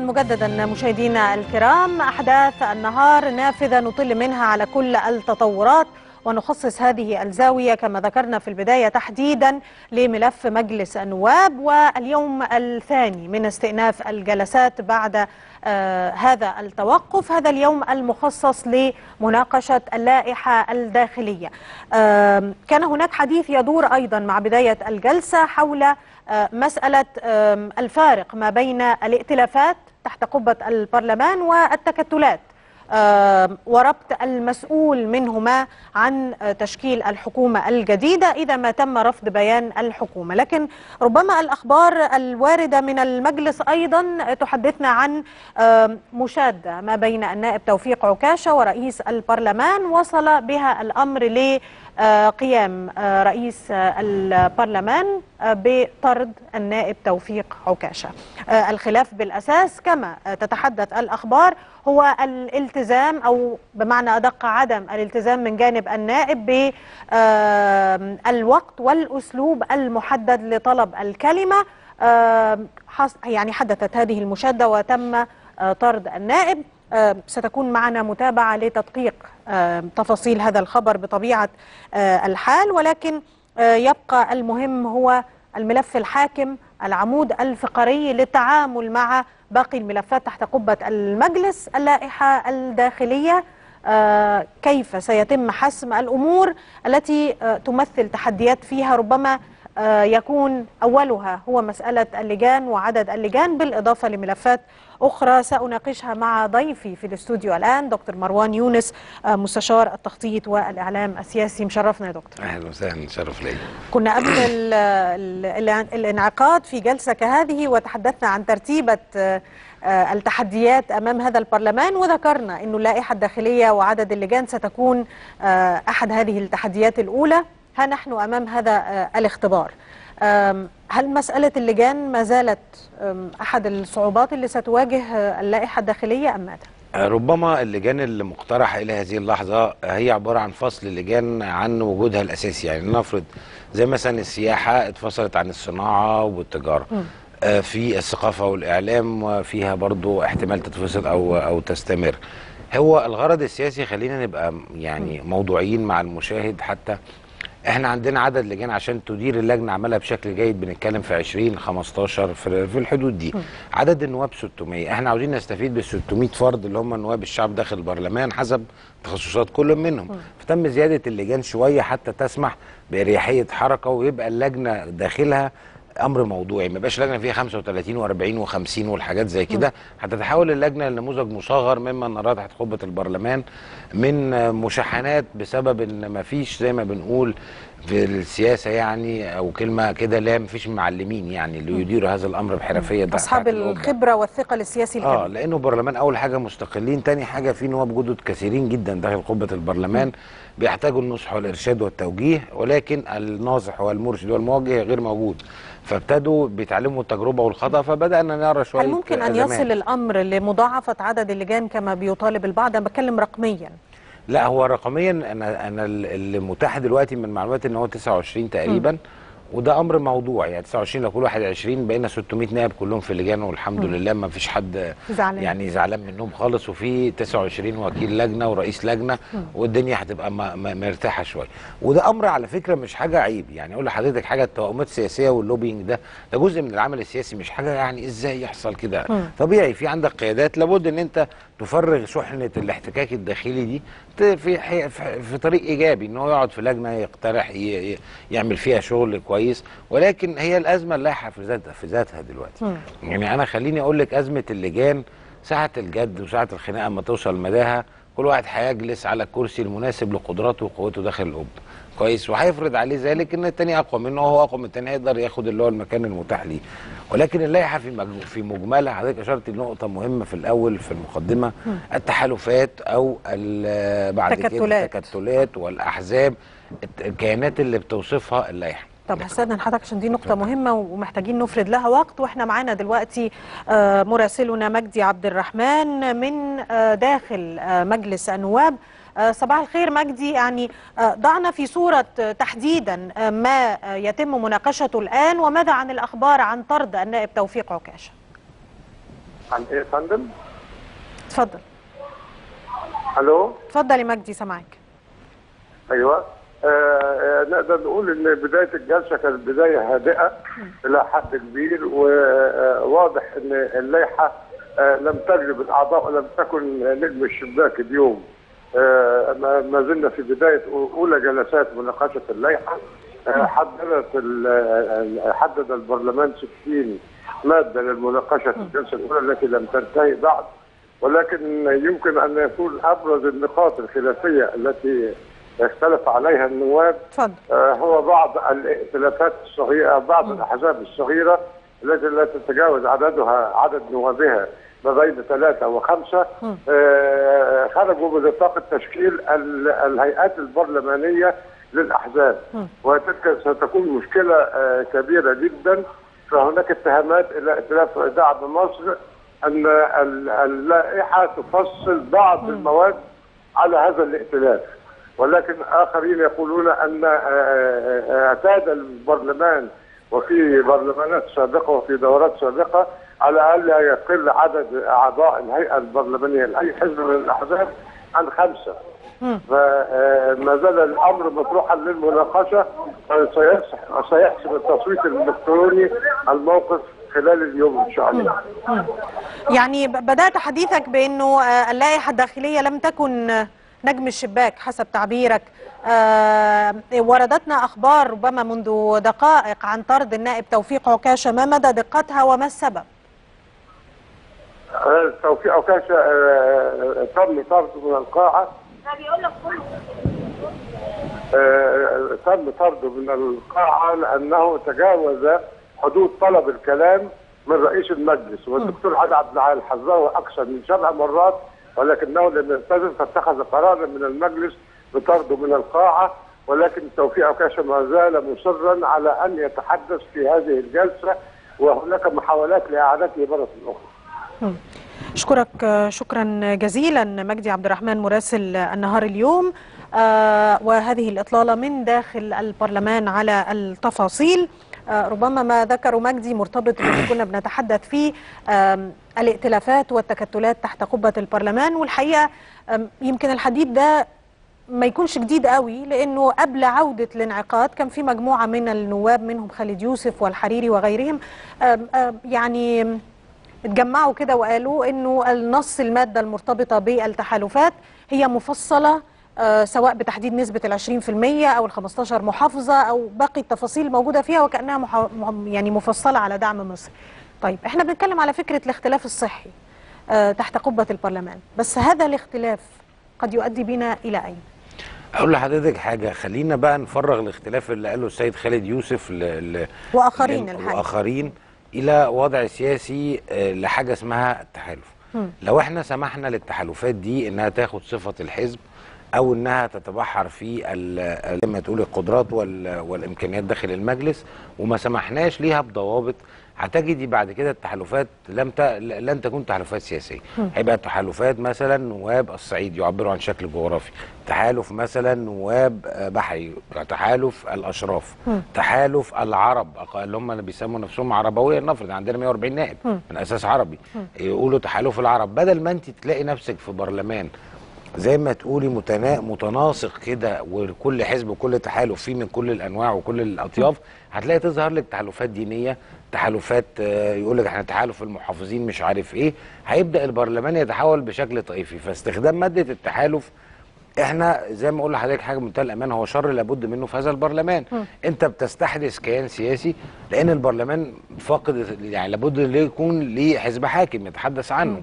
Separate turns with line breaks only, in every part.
مجددا مشاهدينا الكرام أحداث النهار نافذة نطل منها على كل التطورات ونخصص هذه الزاوية كما ذكرنا في البداية تحديدا لملف مجلس النواب واليوم الثاني من استئناف الجلسات بعد آه هذا التوقف هذا اليوم المخصص لمناقشة اللائحة الداخلية آه كان هناك حديث يدور أيضا مع بداية الجلسة حول آه مسألة الفارق ما بين الائتلافات تحت قبة البرلمان والتكتلات وربط المسؤول منهما عن تشكيل الحكومة الجديدة إذا ما تم رفض بيان الحكومة لكن ربما الأخبار الواردة من المجلس أيضا تحدثنا عن مشادة ما بين النائب توفيق عكاشة ورئيس البرلمان وصل بها الأمر ل قيام رئيس البرلمان بطرد النائب توفيق عكاشة الخلاف بالأساس كما تتحدث الأخبار هو الالتزام أو بمعنى أدق عدم الالتزام من جانب النائب بالوقت والأسلوب المحدد لطلب الكلمة يعني حدثت هذه المشادة وتم طرد النائب ستكون معنا متابعة لتدقيق تفاصيل هذا الخبر بطبيعة الحال ولكن يبقى المهم هو الملف الحاكم العمود الفقري للتعامل مع باقي الملفات تحت قبة المجلس اللائحة الداخلية كيف سيتم حسم الأمور التي تمثل تحديات فيها ربما يكون أولها هو مسألة اللجان وعدد اللجان بالإضافة لملفات أخرى سأناقشها مع ضيفي في الاستوديو الآن دكتور مروان يونس مستشار التخطيط والإعلام السياسي مشرفنا يا دكتور
أهلا وسهلا شرف لي
كنا قبل ال ال الانعقاد في جلسة كهذه وتحدثنا عن ترتيبة التحديات أمام هذا البرلمان وذكرنا أن اللائحة الداخلية وعدد اللجان ستكون أحد هذه التحديات الأولى ها نحن أمام هذا الاختبار هل مسألة اللجان ما زالت أحد الصعوبات اللي ستواجه اللائحة الداخلية أم ماذا؟
ربما اللجان اللي مقترحة إلى هذه اللحظة هي عبارة عن فصل اللجان عن وجودها الأساسي يعني نفرض زي مثلا السياحة اتفصلت عن الصناعة والتجارة م. في الثقافة والإعلام فيها برضو احتمال تتفصل أو, أو تستمر هو الغرض السياسي خلينا نبقى يعني موضوعيين مع المشاهد حتى احنا عندنا عدد لجان عشان تدير اللجنه عملها بشكل جيد بنتكلم في 20 15 في, في الحدود دي م. عدد النواب 600 احنا عاوزين نستفيد بال 600 فرد اللي هم نواب الشعب داخل البرلمان حسب تخصصات كل منهم م. فتم زياده اللجان شويه حتى تسمح باريحيه حركه ويبقى اللجنه داخلها امر موضوعي ما يبقاش لجنه فيها 35 و40 و50 والحاجات زي كده هتتحول اللجنه لنموذج مصغر مما نراه تحت قبه البرلمان من مشاحنات بسبب ان ما فيش زي ما بنقول في السياسه يعني او كلمه كده لا ما فيش معلمين يعني اللي يديروا هذا الامر بحرفيه
اصحاب الخبره والثقل السياسي الكبير
اه لانه البرلمان اول حاجه مستقلين تاني حاجه في نواب جدد كثيرين جدا داخل قبه البرلمان م. بيحتاجوا النصح والارشاد والتوجيه ولكن الناصح والمرشد والموجه غير موجود فابتدوا بيتعلموا التجربه والخطا فبدانا نرى شويه
هل ممكن ان أزمان. يصل الامر لمضاعفه عدد اللجان كما بيطالب البعض انا بتكلم رقميا
لا هو رقميا انا انا اللي متاح دلوقتي من معلوماتي ان هو 29 تقريبا م. وده امر موضوع يعني 29 لو كل واحد 20 بقينا 600 نائب كلهم في اللجان والحمد م. لله ما فيش حد
زعلان.
يعني زعلان منهم خالص وفي 29 وكيل لجنه ورئيس لجنه م. والدنيا هتبقى مرتاحه شويه وده امر على فكره مش حاجه عيب يعني اقول لحضرتك حاجه التوائمات السياسيه واللوبينج ده ده جزء من العمل السياسي مش حاجه يعني ازاي يحصل كده طبيعي في عندك قيادات لابد ان انت تفرغ شحنه الاحتكاك الداخلي دي في في طريق ايجابي ان هو يقعد في لجنه يقترح يعمل فيها شغل كويس ولكن هي الازمه اللائحه في ذاتها في ذاتها دلوقتي م. يعني انا خليني اقول لك ازمه اللجان ساعه الجد وساعه الخناقه اما توصل مداها كل واحد هيجلس على الكرسي المناسب لقدراته وقوته داخل القبه كويس وهيفرض عليه ذلك ان التاني اقوى منه وهو اقوى من التاني هيقدر ياخد اللي هو المكان المتاح ليه ولكن اللائحه في في مجملها حضرتك اشرت لنقطه مهمه في الاول في المقدمه م. التحالفات او بعد كده التكتلات والاحزاب الكيانات اللي بتوصفها اللائحه
طب هستاذن حضرتك عشان دي نقطة مهمة ومحتاجين نفرد لها وقت واحنا معانا دلوقتي مراسلنا مجدي عبد الرحمن من داخل مجلس النواب صباح الخير مجدي يعني ضعنا في صورة تحديدا ما يتم مناقشته الآن وماذا عن الأخبار عن طرد النائب توفيق عكاشة
عن ايه يا فندم؟
اتفضل
الو
اتفضل يا مجدي سامعك
ايوه آه آه، نقدر نقول ان بدايه الجلسه كانت بدايه هادئه الى حد كبير وواضح ان اللائحه آه، لم تجلب الاعضاء ولم تكن نجم الشباك اليوم آه، ما ما زلنا في بدايه اولى جلسات مناقشه اللائحه آه، حددت ال- آه، حدد البرلمان 60 ماده للمناقشه في الجلسه الاولى التي لم تنتهي بعد ولكن يمكن ان يكون ابرز النقاط الخلافيه التي اختلف عليها النواب
اتفضل
آه، هو بعض الائتلافات الصغيره بعض الاحزاب الصغيره التي لا تتجاوز عددها عدد نوابها ما بين ثلاثه وخمسه آه، خرجوا بنطاق التشكيل ال- الهيئات البرلمانيه للاحزاب وتلك ستكون مشكله آه، كبيره جدا فهناك اتهامات الى ائتلاف دعم مصر ان ال- اللائحه تفصل بعض المواد على هذا الائتلاف ولكن اخرين يقولون ان آه، آه، اعتاد البرلمان وفي برلمانات سابقه وفي دورات سابقه على الا يقل عدد اعضاء الهيئه البرلمانيه لاي حزب من الاحزاب عن خمسه. فما زال الامر مطروحا للمناقشه وسيحسم وسيحسم التصويت الالكتروني الموقف خلال اليوم ان شاء الله.
يعني ب- بدأت حديثك بأنه آه، اللائحة الداخلية لم تكن آه، نجم الشباك حسب تعبيرك آه، وردتنا أخبار ربما منذ دقائق عن طرد النائب توفيق عكاشة ما مدى دقتها وما السبب؟
آه، توفيق عكاشة آه، تم طرده من القاعة آه، تم طرده من القاعة لأنه تجاوز حدود طلب الكلام من رئيس المجلس والدكتور علي عبد العال حذره أكثر من سبع مرات ولكنه لم يلتزم فاتخذ قرارا من المجلس بطرده من القاعة ولكن توفيق عكاشة ما زال مصرا على أن يتحدث في هذه الجلسة وهناك محاولات لإعادته مرة أخرى
أشكرك آه، شكرا جزيلا مجدي عبد الرحمن مراسل النهار اليوم آه، وهذه الإطلالة من داخل البرلمان على التفاصيل آه، ربما ما ذكره مجدي مرتبط بما كنا بنتحدث فيه آم، الائتلافات والتكتلات تحت قبة البرلمان والحقيقة آم، يمكن الحديث ده ما يكونش جديد قوي لانه قبل عوده الانعقاد كان في مجموعه من النواب منهم خالد يوسف والحريري وغيرهم آم، آم، يعني اتجمعوا كده وقالوا انه النص الماده المرتبطه بالتحالفات هي مفصله آه، سواء بتحديد نسبة ال 20% أو ال 15 محافظة أو باقي التفاصيل الموجودة فيها وكأنها محا... مح- يعني مفصلة على دعم مصر. طيب احنا بنتكلم على فكرة الاختلاف الصحي آه، تحت قبة البرلمان، بس هذا الاختلاف قد يؤدي بنا إلى أين؟
اقول لحضرتك حاجه خلينا بقى نفرغ الاختلاف اللي قاله السيد خالد يوسف ل... ل...
وآخرين
ل-
الحقيقة.
واخرين الى وضع سياسي آه، لحاجه اسمها التحالف لو احنا سمحنا للتحالفات دي انها تاخد صفه الحزب او انها تتبحر في ال- زي ما تقول القدرات وال... والامكانيات داخل المجلس وما سمحناش ليها بضوابط هتجدي بعد كده التحالفات لم ت... لن تكون تحالفات سياسيه هيبقى تحالفات مثلا نواب الصعيد يعبروا عن شكل جغرافي تحالف مثلا نواب آه، بحري تحالف الاشراف تحالف العرب أق- اللي هم اللي بيسموا نفسهم عربويه نفرض عندنا 140 نائب من اساس عربي يقولوا تحالف العرب بدل ما انت تلاقي نفسك في برلمان زي ما تقولي متنا... متناسق كده وكل حزب وكل تحالف فيه من كل الانواع وكل الاطياف هتلاقي تظهر لك تحالفات دينيه تحالفات آه، يقول لك احنا تحالف المحافظين مش عارف ايه هيبدا البرلمان يتحول بشكل طائفي فاستخدام ماده التحالف احنا زي ما اقول لحضرتك حاجه بمنتهى الامان هو شر لابد منه في هذا البرلمان انت بتستحدث كيان سياسي لان البرلمان فاقد يعني لابد ليه يكون ليه حزب حاكم يتحدث عنه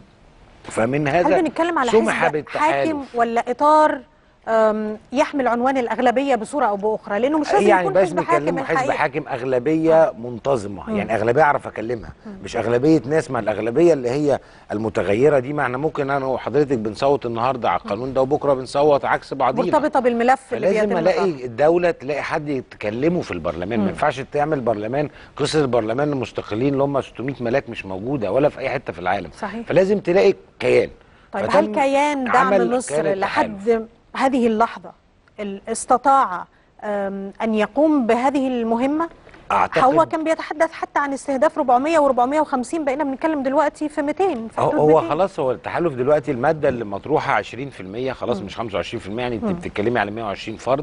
فمن هذا
هل بنتكلم على
سمح
حزب
بالتحالف.
حاكم ولا إطار أم، يحمل عنوان الأغلبية بصورة أو بأخرى لأنه مش لازم
يعني
يكون
بس
حزب حاكم
بيكلموا حزب
الحقيقة
حاكم اغلبيه منتظمه يعني اغلبيه اعرف اكلمها مش اغلبيه ناس ما الاغلبيه اللي هي المتغيره دي ما احنا ممكن انا وحضرتك بنصوت النهارده على القانون ده وبكره بنصوت عكس بعضينا
مرتبطة بالملف اللي
فلازم
بيتم
الاقي
طرحه.
الدوله تلاقي حد يتكلموا في البرلمان ما ينفعش تعمل برلمان قصه البرلمان المستقلين اللي هم 600 ملاك مش موجوده ولا في اي حته في العالم
صحيح.
فلازم تلاقي كيان
طيب
فتم
هل كيان دعم
عمل
مصر
كيان التحالف.
لحد هذه اللحظة ال- استطاع أم، أن يقوم بهذه المهمة
اعتقد
هو كان بيتحدث حتى عن استهداف 400 و450 بقينا بنتكلم دلوقتي في 200 في
هو,
حدود
هو
200.
خلاص هو التحالف دلوقتي الماده اللي مطروحه 20% خلاص مش 25% يعني انت بتتكلمي على 120 فرد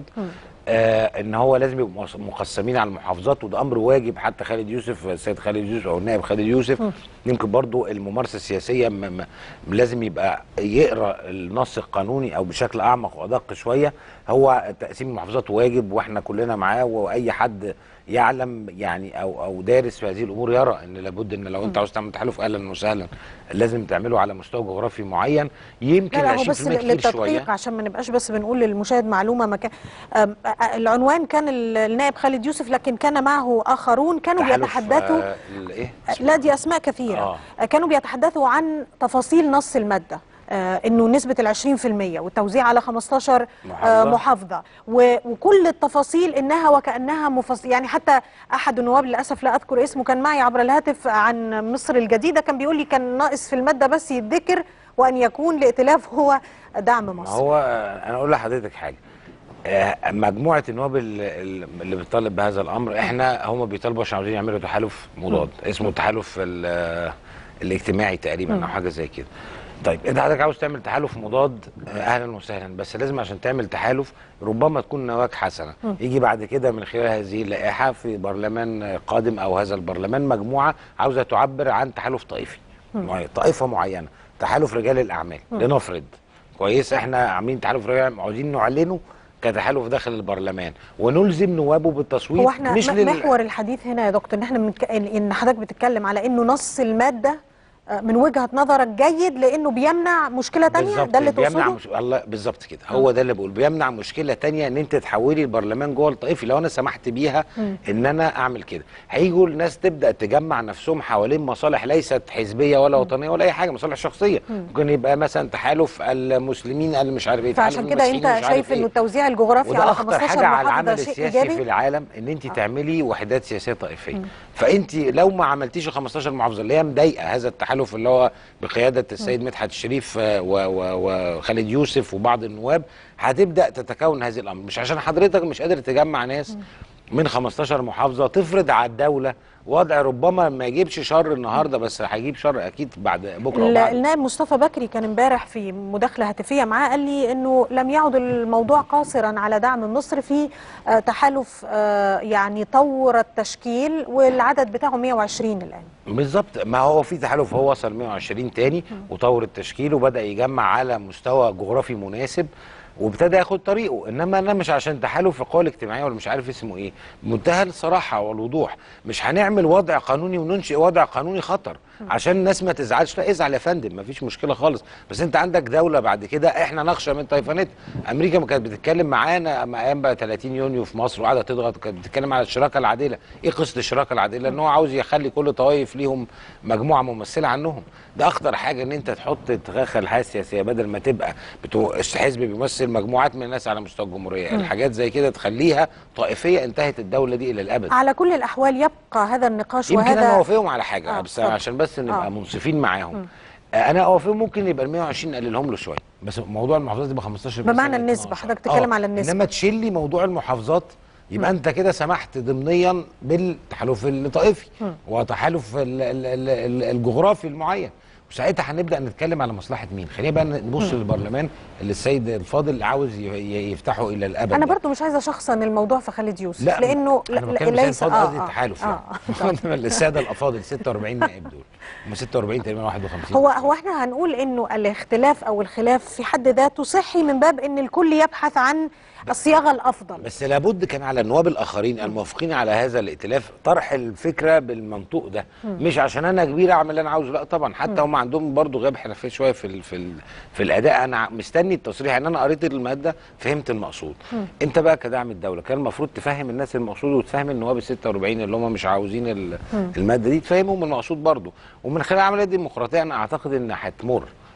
آه ان هو لازم يبقوا مقص- مقسمين على المحافظات وده امر واجب حتى خالد يوسف السيد خالد يوسف او النائب خالد يوسف يمكن برضو الممارسه السياسيه م م لازم يبقى يقرا النص القانوني او بشكل اعمق وادق شويه هو تقسيم المحافظات واجب واحنا كلنا معاه واي حد يعلم يعني او او دارس في هذه الامور يرى ان لابد ان لو انت عاوز تعمل تحالف اهلا وسهلا لازم تعمله على مستوى جغرافي معين يمكن
لا لا هو
20%
بس
كتير شويه
للتدقيق عشان ما نبقاش بس بنقول للمشاهد معلومه مكان أم، أ- أ- العنوان كان ال- النائب خالد يوسف لكن كان معه اخرون كانوا
تحالف،
بيتحدثوا
آه الايه
لا دي اسماء كثيره
آه.
آه. كانوا بيتحدثوا عن تفاصيل نص الماده آه انه نسبه ال 20% والتوزيع على 15 آه
محافظة.
محافظه و- وكل التفاصيل انها وكانها مفصل يعني حتى احد النواب للاسف لا اذكر اسمه كان معي عبر الهاتف عن مصر الجديده كان بيقول لي كان ناقص في الماده بس يتذكر وان يكون الائتلاف هو دعم
ما
مصر
هو آه، انا اقول لحضرتك حاجه آه، مجموعه النواب ال- ال- اللي بتطالب بهذا الامر احنا هم بيطالبوا عشان عاوزين يعملوا تحالف مضاد اسمه التحالف ال- آه، الاجتماعي تقريبا او حاجه زي كده طيب انت حضرتك عاوز تعمل تحالف مضاد آه، اهلا وسهلا بس لازم عشان تعمل تحالف ربما تكون نواك حسنه يجي بعد كده من خلال هذه اللائحه في برلمان آه، قادم او هذا البرلمان مجموعه عاوزه تعبر عن تحالف طائفي معين طائفه معينه تحالف رجال الاعمال لنفرض كويس احنا عاملين تحالف رجال الأعمال، عاوزين نعلنه كتحالف داخل البرلمان ونلزم نوابه بالتصويت
هو احنا
مش
م-
لل...
محور الحديث هنا يا دكتور ان احنا منك... ان حضرتك بتتكلم على انه نص الماده آه، من وجهه نظرك جيد لانه بيمنع مشكله تانية
بالظبط
ده اللي
بيمنع
تقصده
مش... الله بالظبط كده هو ده اللي بقول بيمنع مشكله تانية ان انت تحولي البرلمان جوه الطائفي لو انا سمحت بيها ان انا اعمل كده هيجوا الناس تبدا تجمع نفسهم حوالين مصالح ليست حزبيه ولا وطنيه ولا اي حاجه مصالح شخصيه ممكن يبقى مثلا تحالف المسلمين اللي مش عارف ايه تحالف
فعشان كده
المسيحيين
انت
مش عارف
شايف
إيه.
انه التوزيع الجغرافي
وده
على
اخطر
15
حاجه على العمل
محافظه شيء
السياسي في
ايجابي
العالم ان انت تعملي وحدات سياسيه طائفيه فانت لو ما عملتيش 15 محافظه اللي هي مضايقه هذا التحالف اللي هو بقياده السيد مدحت الشريف آه، و- و- وخالد يوسف وبعض النواب هتبدا تتكون هذه الامر مش عشان حضرتك مش قادر تجمع ناس من 15 محافظه تفرض على الدوله وضع ربما ما يجيبش شر النهارده بس هيجيب شر اكيد بعد بكره
ال-
وبعد
النائب مصطفى بكري كان امبارح في مداخله هاتفيه معاه قال لي انه لم يعد الموضوع قاصرا على دعم مصر في آه، تحالف آه، يعني طور التشكيل والعدد بتاعه 120 الان
بالظبط ما هو في تحالف هو وصل 120 تاني وطور التشكيل وبدا يجمع على مستوى جغرافي مناسب وابتدى ياخد طريقه انما انا مش عشان تحالف القوى الاجتماعيه ولا مش عارف اسمه ايه بمنتهى الصراحه والوضوح مش هنعمل وضع قانوني وننشئ وضع قانوني خطر عشان الناس ما تزعلش لا ازعل يا فندم ما فيش مشكله خالص بس انت عندك دوله بعد كده احنا نخشى من طيفانات امريكا ما كانت بتتكلم معانا مع ايام بقى 30 يونيو في مصر وقاعده تضغط كانت بتتكلم على الشراكه العادله ايه قصه الشراكه العادله ان هو عاوز يخلي كل طوائف ليهم مجموعه ممثله عنهم ده اخطر حاجه ان انت تحط تدخل الحياه السياسيه بدل ما تبقى بتو... حزب بيمثل مجموعات من الناس على مستوى الجمهوريه الحاجات زي كده تخليها طائفيه انتهت الدوله دي الى الابد
على كل الاحوال يبقى هذا النقاش
يمكن انا
وهذا
اوافقهم على حاجه
آه،
بس
اتفضل.
عشان بس نبقى
آه.
منصفين معاهم آه، انا اوافقهم ممكن يبقى ال 120 نقللهم له شويه بس موضوع المحافظات يبقى 15 بس
بمعنى
يبقى
النسبة،
12.
حضرتك بتتكلم
آه،
على النسبة.
انما تشيل لي موضوع المحافظات يبقى انت كده سمحت ضمنيا بالتحالف الطائفي وتحالف ال- ال- ال- ال- الجغرافي المعين وساعتها هنبدا نتكلم على مصلحه مين خلينا بقى نبص للبرلمان اللي السيد الفاضل عاوز ي- ي- يفتحه الى الابد
انا
ده.
برضو مش عايزه شخصا الموضوع في خالد يوسف
لا
لانه
انا
لا-
بتكلم
ليس
الفاضل قصدي التحالف
آه
يعني الساده الافاضل 46 نائب دول هم 46 تقريبا 51
هو هو احنا هنقول انه الاختلاف او الخلاف في حد ذاته صحي من باب ان الكل يبحث عن الصياغه الافضل
بس لابد كان على النواب الاخرين الموافقين على هذا الائتلاف طرح الفكره بالمنطوق ده مش عشان انا كبير اعمل اللي انا عاوزه لا طبعا حتى هم عندهم برضو غياب حرفيه شويه في ال في ال في الاداء انا مستني التصريح ان انا قريت الماده فهمت المقصود انت بقى كدعم الدوله كان المفروض تفهم الناس المقصود وتفهم النواب ال 46 اللي هم مش عاوزين ال- الماده دي تفهمهم المقصود برضو ومن خلال العمليه الديمقراطيه انا اعتقد ان هتمر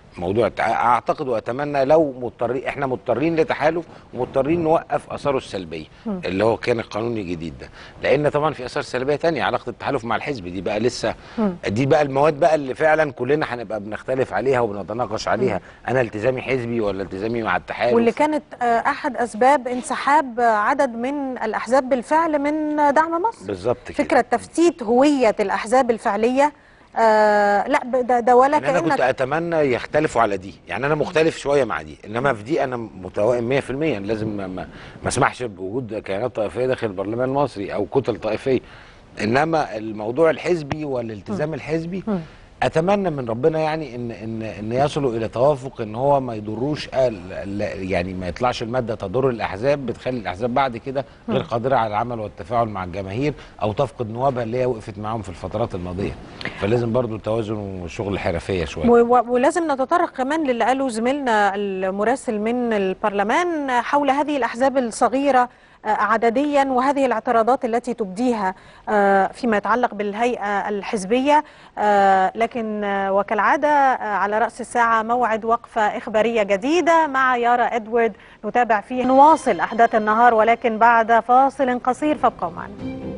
موضوع التع- اعتقد واتمنى لو مضطرين احنا مضطرين لتحالف ومضطرين نوقف اثاره السلبيه اللي هو كان القانون الجديد ده لان طبعا في اثار سلبيه تانية علاقه التحالف مع الحزب دي بقى لسه دي بقى المواد بقى اللي فعلا كلنا هنبقى بنختلف عليها وبنتناقش عليها انا التزامي حزبي ولا التزامي مع التحالف
واللي كانت آه، احد اسباب انسحاب آه، عدد من الاحزاب بالفعل من آه، دعم مصر
بالظبط كده
فكره تفتيت هويه الاحزاب الفعليه آه لا ب- ده, ده ولا
يعني انا كنت
كانك
اتمنى يختلفوا على دي يعني انا مختلف شويه مع دي انما في دي انا متوائم 100% لازم ما, ما ما اسمحش بوجود كيانات طائفيه داخل البرلمان المصري او كتل طائفيه انما الموضوع الحزبي والالتزام الحزبي اتمنى من ربنا يعني ان ان ان يصلوا الى توافق ان هو ما يضروش ال- ال- يعني ما يطلعش الماده تضر الاحزاب بتخلي الاحزاب بعد كده غير قادره على العمل والتفاعل مع الجماهير او تفقد نوابها اللي هي وقفت معاهم في الفترات الماضيه فلازم برضو توازن وشغل الحرفيه شويه
و- و- ولازم نتطرق كمان للي قاله زميلنا المراسل من البرلمان حول هذه الأحزاب الصغيرة آه، عدديا وهذه الاعتراضات التي تبديها آه، فيما يتعلق بالهيئة الحزبية آه، لكن آه، وكالعادة آه، على رأس الساعة موعد وقفة إخبارية جديدة مع يارا إدوارد نتابع فيه نواصل أحداث النهار ولكن بعد فاصل قصير فابقوا معنا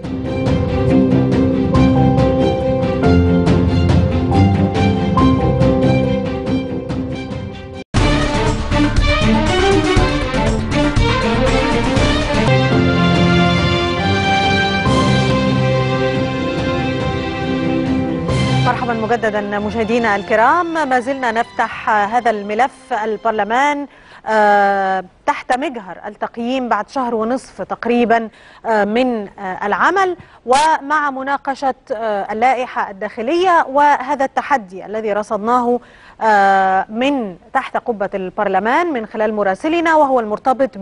مرحبا مجددا مشاهدينا الكرام ما زلنا نفتح هذا الملف البرلمان آه، تحت مجهر التقييم بعد شهر ونصف تقريبا آه، من آه، العمل ومع مناقشة آه، اللائحة الداخلية وهذا التحدي الذي رصدناه آه، من تحت قبة البرلمان من خلال مراسلنا وهو المرتبط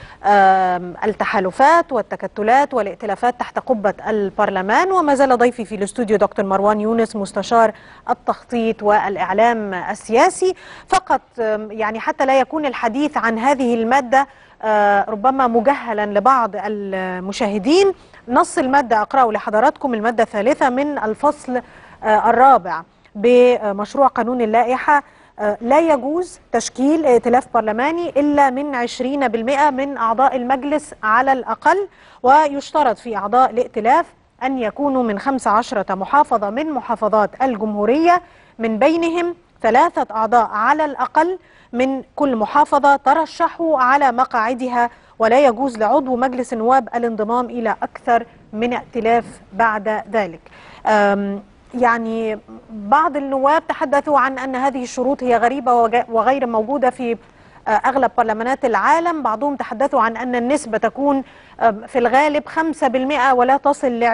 بالتحالفات والتكتلات والائتلافات تحت قبة البرلمان وما زال ضيفي في الاستوديو دكتور مروان يونس مستشار التخطيط والإعلام السياسي فقط آم، يعني حتى لا يكون الحديث عن هذه المادة آه، ربما مجهلا لبعض المشاهدين نص المادة أقرأه لحضراتكم المادة الثالثة من الفصل آه، الرابع بمشروع قانون اللائحة آه، لا يجوز تشكيل ائتلاف برلماني إلا من 20% من أعضاء المجلس على الأقل ويشترط في أعضاء الائتلاف أن يكونوا من 15 محافظة من محافظات الجمهورية من بينهم ثلاثة أعضاء على الأقل من كل محافظة ترشحوا على مقاعدها ولا يجوز لعضو مجلس النواب الانضمام إلى أكثر من ائتلاف بعد ذلك أم، يعني بعض النواب تحدثوا عن أن هذه الشروط هي غريبة وج- وغير موجودة في آه، أغلب برلمانات العالم بعضهم تحدثوا عن أن النسبة تكون آم، في الغالب 5% ولا تصل ل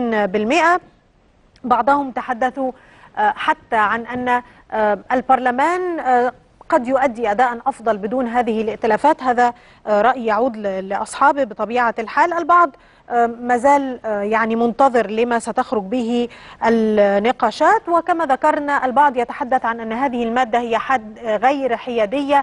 20% بعضهم تحدثوا آه، حتى عن أن آه، البرلمان آه، قد يؤدي أداء أفضل بدون هذه الائتلافات هذا آه، رأي يعود ل- لأصحابه بطبيعة الحال البعض آه، ما زال آه، يعني منتظر لما ستخرج به النقاشات وكما ذكرنا البعض يتحدث عن أن هذه المادة هي حد آه، غير حيادية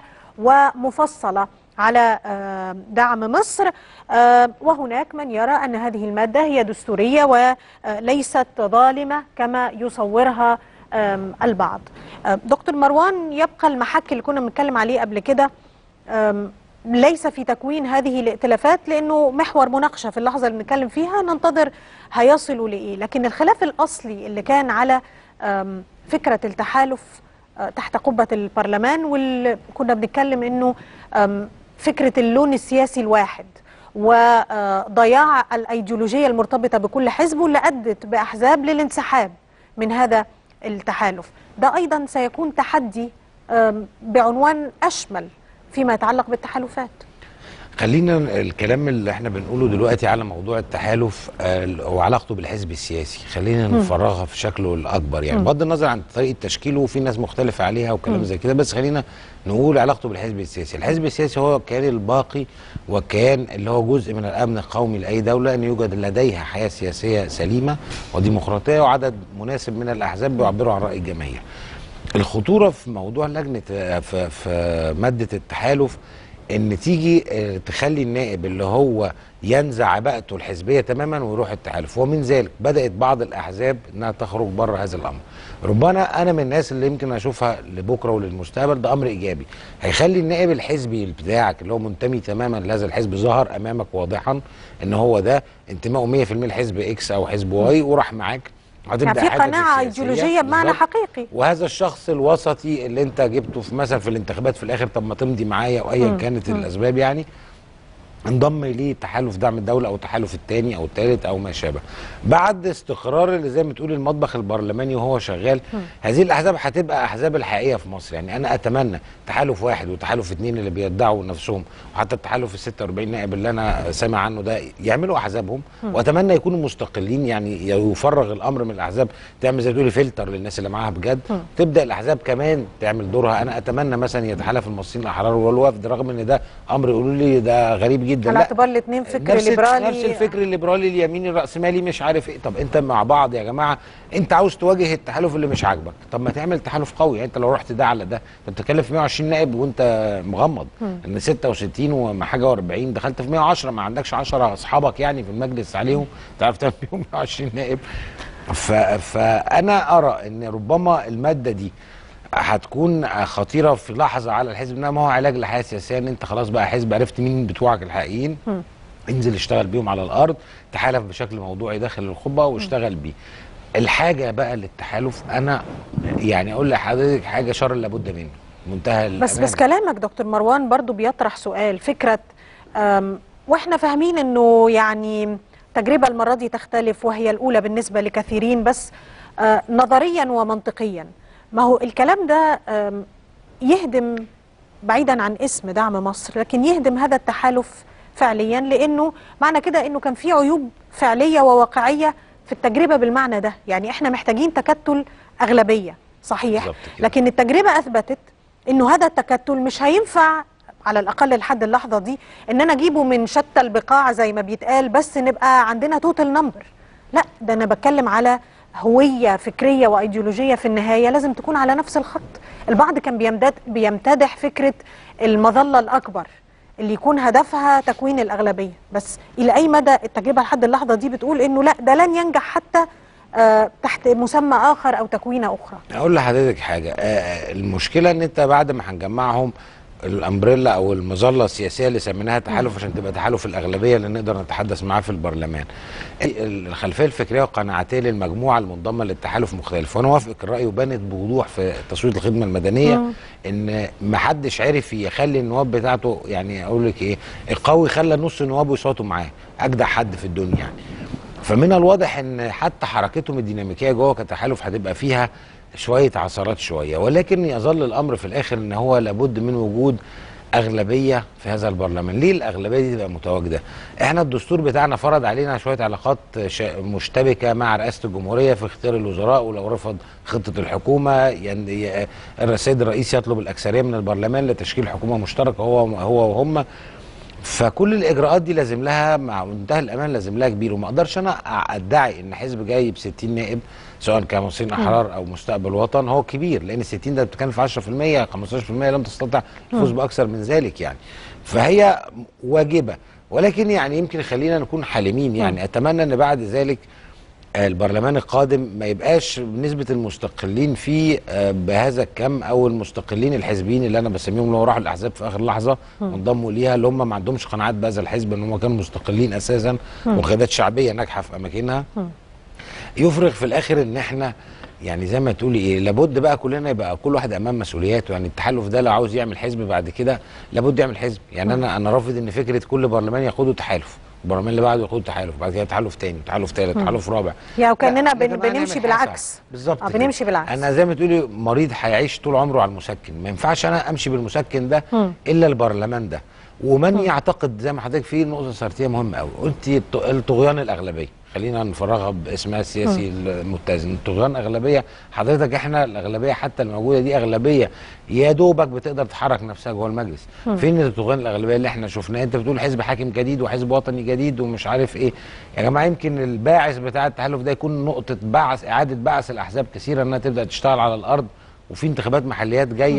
ومفصلة على آه، دعم مصر آه، وهناك من يرى أن هذه المادة هي دستورية وليست ظالمة كما يصورها آم، البعض آه، دكتور مروان يبقى المحك اللي كنا بنتكلم عليه قبل كده آم، ليس في تكوين هذه الائتلافات لأنه محور مناقشة في اللحظة اللي بنتكلم فيها ننتظر هيصلوا لإيه لكن الخلاف الأصلي اللي كان على آم، فكرة التحالف آه، تحت قبة البرلمان واللي كنا بنتكلم انه آم، فكرة اللون السياسي الواحد وضياع الايديولوجية المرتبطة بكل حزب واللي ادت باحزاب للانسحاب من هذا التحالف ده ايضا سيكون تحدي آم، بعنوان اشمل فيما يتعلق بالتحالفات
خلينا الكلام اللي احنا بنقوله دلوقتي على موضوع التحالف آه، وعلاقته بالحزب السياسي خلينا نفرغها في شكله الاكبر يعني بغض النظر عن طريقه تشكيله وفي ناس مختلفه عليها وكلام زي كده بس خلينا نقول علاقته بالحزب السياسي الحزب السياسي هو الكيان الباقي والكيان اللي هو جزء من الامن القومي لاي دوله ان يوجد لديها حياه سياسيه سليمه وديمقراطيه وعدد مناسب من الاحزاب بيعبروا عن راي الجماهير الخطوره في موضوع لجنه في, في ماده التحالف ان تيجي آه، تخلي النائب اللي هو ينزع عباءته الحزبيه تماما ويروح التحالف ومن ذلك بدات بعض الاحزاب انها تخرج بره هذا الامر ربما انا من الناس اللي يمكن اشوفها لبكره وللمستقبل ده امر ايجابي هيخلي النائب الحزبي بتاعك اللي هو منتمي تماما لهذا الحزب ظهر امامك واضحا ان هو ده انتمائه 100% لحزب اكس او حزب واي وراح معاك هتبدا
يعني في
حياتك
قناعه
السياسية.
ايديولوجيه بمعنى
بالظبط.
حقيقي
وهذا الشخص الوسطي اللي انت جبته في مثلا في الانتخابات في الاخر طب ما تمضي معايا او ايا كانت الاسباب يعني انضم ليه تحالف دعم الدوله او التحالف الثاني او الثالث او ما شابه بعد استقرار اللي زي ما تقول المطبخ البرلماني وهو شغال هذه الاحزاب هتبقى احزاب الحقيقيه في مصر يعني انا اتمنى تحالف واحد وتحالف اثنين اللي بيدعوا نفسهم وحتى التحالف ال 46 نائب اللي انا سامع عنه ده يعملوا احزابهم واتمنى يكونوا مستقلين يعني يفرغ الامر من الاحزاب تعمل زي ما تقولي فلتر للناس اللي معاها بجد تبدا الاحزاب كمان تعمل دورها انا اتمنى مثلا يتحالف المصريين الاحرار والوفد رغم ان ده امر يقولوا لي ده غريب جدا
على
لا
اعتبار الاثنين فكر
نفس
ليبرالي
نفس الفكر الليبرالي اليميني الراسمالي مش عارف ايه طب انت مع بعض يا جماعه انت عاوز تواجه التحالف اللي مش عاجبك طب ما تعمل تحالف قوي يعني انت لو رحت ده على ده انت بتتكلم في 120 نائب وانت مغمض ان 66 وما حاجه و40 دخلت في 110 ما عندكش 10 اصحابك يعني في المجلس عليهم تعرف تعمل فيهم 120 نائب ف... فانا ارى ان ربما الماده دي هتكون خطيره في لحظه على الحزب انما هو علاج للحياه السياسيه ان انت خلاص بقى حزب عرفت مين بتوعك الحقيقيين انزل اشتغل بيهم على الارض تحالف بشكل موضوعي داخل الخطبه واشتغل بيه الحاجه بقى للتحالف انا يعني اقول لحضرتك حاجه شر لابد منه منتهى
بس بس
الأمانة.
كلامك دكتور مروان برضو بيطرح سؤال فكرة أم، واحنا فاهمين انه يعني تجربة المرة دي تختلف وهي الأولى بالنسبة لكثيرين بس آه، نظريا ومنطقيا ما هو الكلام ده أم، يهدم بعيدا عن اسم دعم مصر لكن يهدم هذا التحالف فعليا لانه معنى كده انه كان في عيوب فعليه وواقعيه في التجربه بالمعنى ده يعني احنا محتاجين تكتل اغلبيه صحيح
بالظبط كده.
لكن التجربه اثبتت انه هذا التكتل مش هينفع على الاقل لحد اللحظه دي ان انا اجيبه من شتى البقاع زي ما بيتقال بس نبقى عندنا توتال نمبر لا ده انا بتكلم على هويه فكريه وايديولوجيه في النهايه لازم تكون على نفس الخط البعض كان بيمدد بيمتدح فكره المظله الاكبر اللي يكون هدفها تكوين الاغلبيه بس الى اي مدى التجربه لحد اللحظه دي بتقول انه لا ده لن ينجح حتى آه تحت مسمى اخر او تكوينه اخرى
اقول لحضرتك حاجه آه المشكله ان انت بعد ما هنجمعهم الامبريلا او المظله السياسيه اللي سميناها تحالف عشان تبقى تحالف الاغلبيه اللي نقدر نتحدث معاه في البرلمان. الخلفيه الفكريه وقناعتين للمجموعه المنضمه للتحالف مختلف وانا وافقك الراي وبانت بوضوح في تصويت الخدمه المدنيه
مم.
ان ما حدش عرف يخلي النواب بتاعته يعني اقول لك ايه القوي خلى نص نوابه يصوتوا معاه اجدع حد في الدنيا يعني. فمن الواضح ان حتى حركتهم الديناميكيه جوه كتحالف هتبقى فيها شويه عثرات شويه ولكن يظل الامر في الاخر ان هو لابد من وجود اغلبيه في هذا البرلمان ليه الاغلبيه دي تبقى متواجده احنا الدستور بتاعنا فرض علينا شويه علاقات شا- مشتبكه مع رئاسه الجمهوريه في اختيار الوزراء ولو رفض خطه الحكومه يعني ي- السيد الرئيس يطلب الاكثريه من البرلمان لتشكيل حكومه مشتركه هو هو وهم فكل الاجراءات دي لازم لها مع منتهى الامان لازم لها كبير وما اقدرش انا ادعي ان حزب جايب 60 نائب سواء كمصريين احرار او مستقبل وطن هو كبير لان 60 ده بتتكلم في 10% 15% لم تستطع الفوز باكثر من ذلك يعني فهي واجبه ولكن يعني يمكن خلينا نكون حالمين يعني اتمنى ان بعد ذلك البرلمان القادم ما يبقاش نسبة المستقلين فيه آه، بهذا الكم أو المستقلين الحزبيين اللي أنا بسميهم اللي هو راحوا الأحزاب في آخر لحظة وانضموا ليها اللي هم ما عندهمش قناعات بهذا الحزب إن هم كانوا مستقلين أساسا وقيادات شعبية ناجحة في أماكنها يفرغ في الآخر إن إحنا يعني زي ما تقولي ايه لابد بقى كلنا يبقى كل واحد امام مسؤولياته يعني التحالف ده لو عاوز يعمل حزب بعد كده لابد يعمل حزب يعني انا انا رافض ان فكره كل برلمان ياخده تحالف البرلمان اللي بعده ياخده تحالف بعد كده تحالف تاني تحالف تالت تحالف رابع
يعني وكاننا
لا،
بن
يا جماعة
بنمشي
نعمل
بالعكس
حسب. بالظبط
آه،
كده.
بنمشي بالعكس
انا زي ما تقولي مريض هيعيش طول عمره على المسكن ما ينفعش انا امشي بالمسكن ده
مم.
الا البرلمان ده ومن يعتقد زي ما حضرتك في نقطه صارتيه مهمه قوي قلت الط- الطغيان الاغلبيه خلينا نفرغها باسمها السياسي المتزن الطغيان اغلبيه حضرتك احنا الاغلبيه حتى الموجوده دي اغلبيه يا دوبك بتقدر تحرك نفسها جوه المجلس فين الطغيان الاغلبيه اللي احنا شفناه انت بتقول حزب حاكم جديد وحزب وطني جديد ومش عارف ايه يا جماعه يمكن الباعث بتاع التحالف ده يكون نقطه بعث اعاده بعث الاحزاب كثيره انها تبدا تشتغل على الارض وفي انتخابات محليات جايه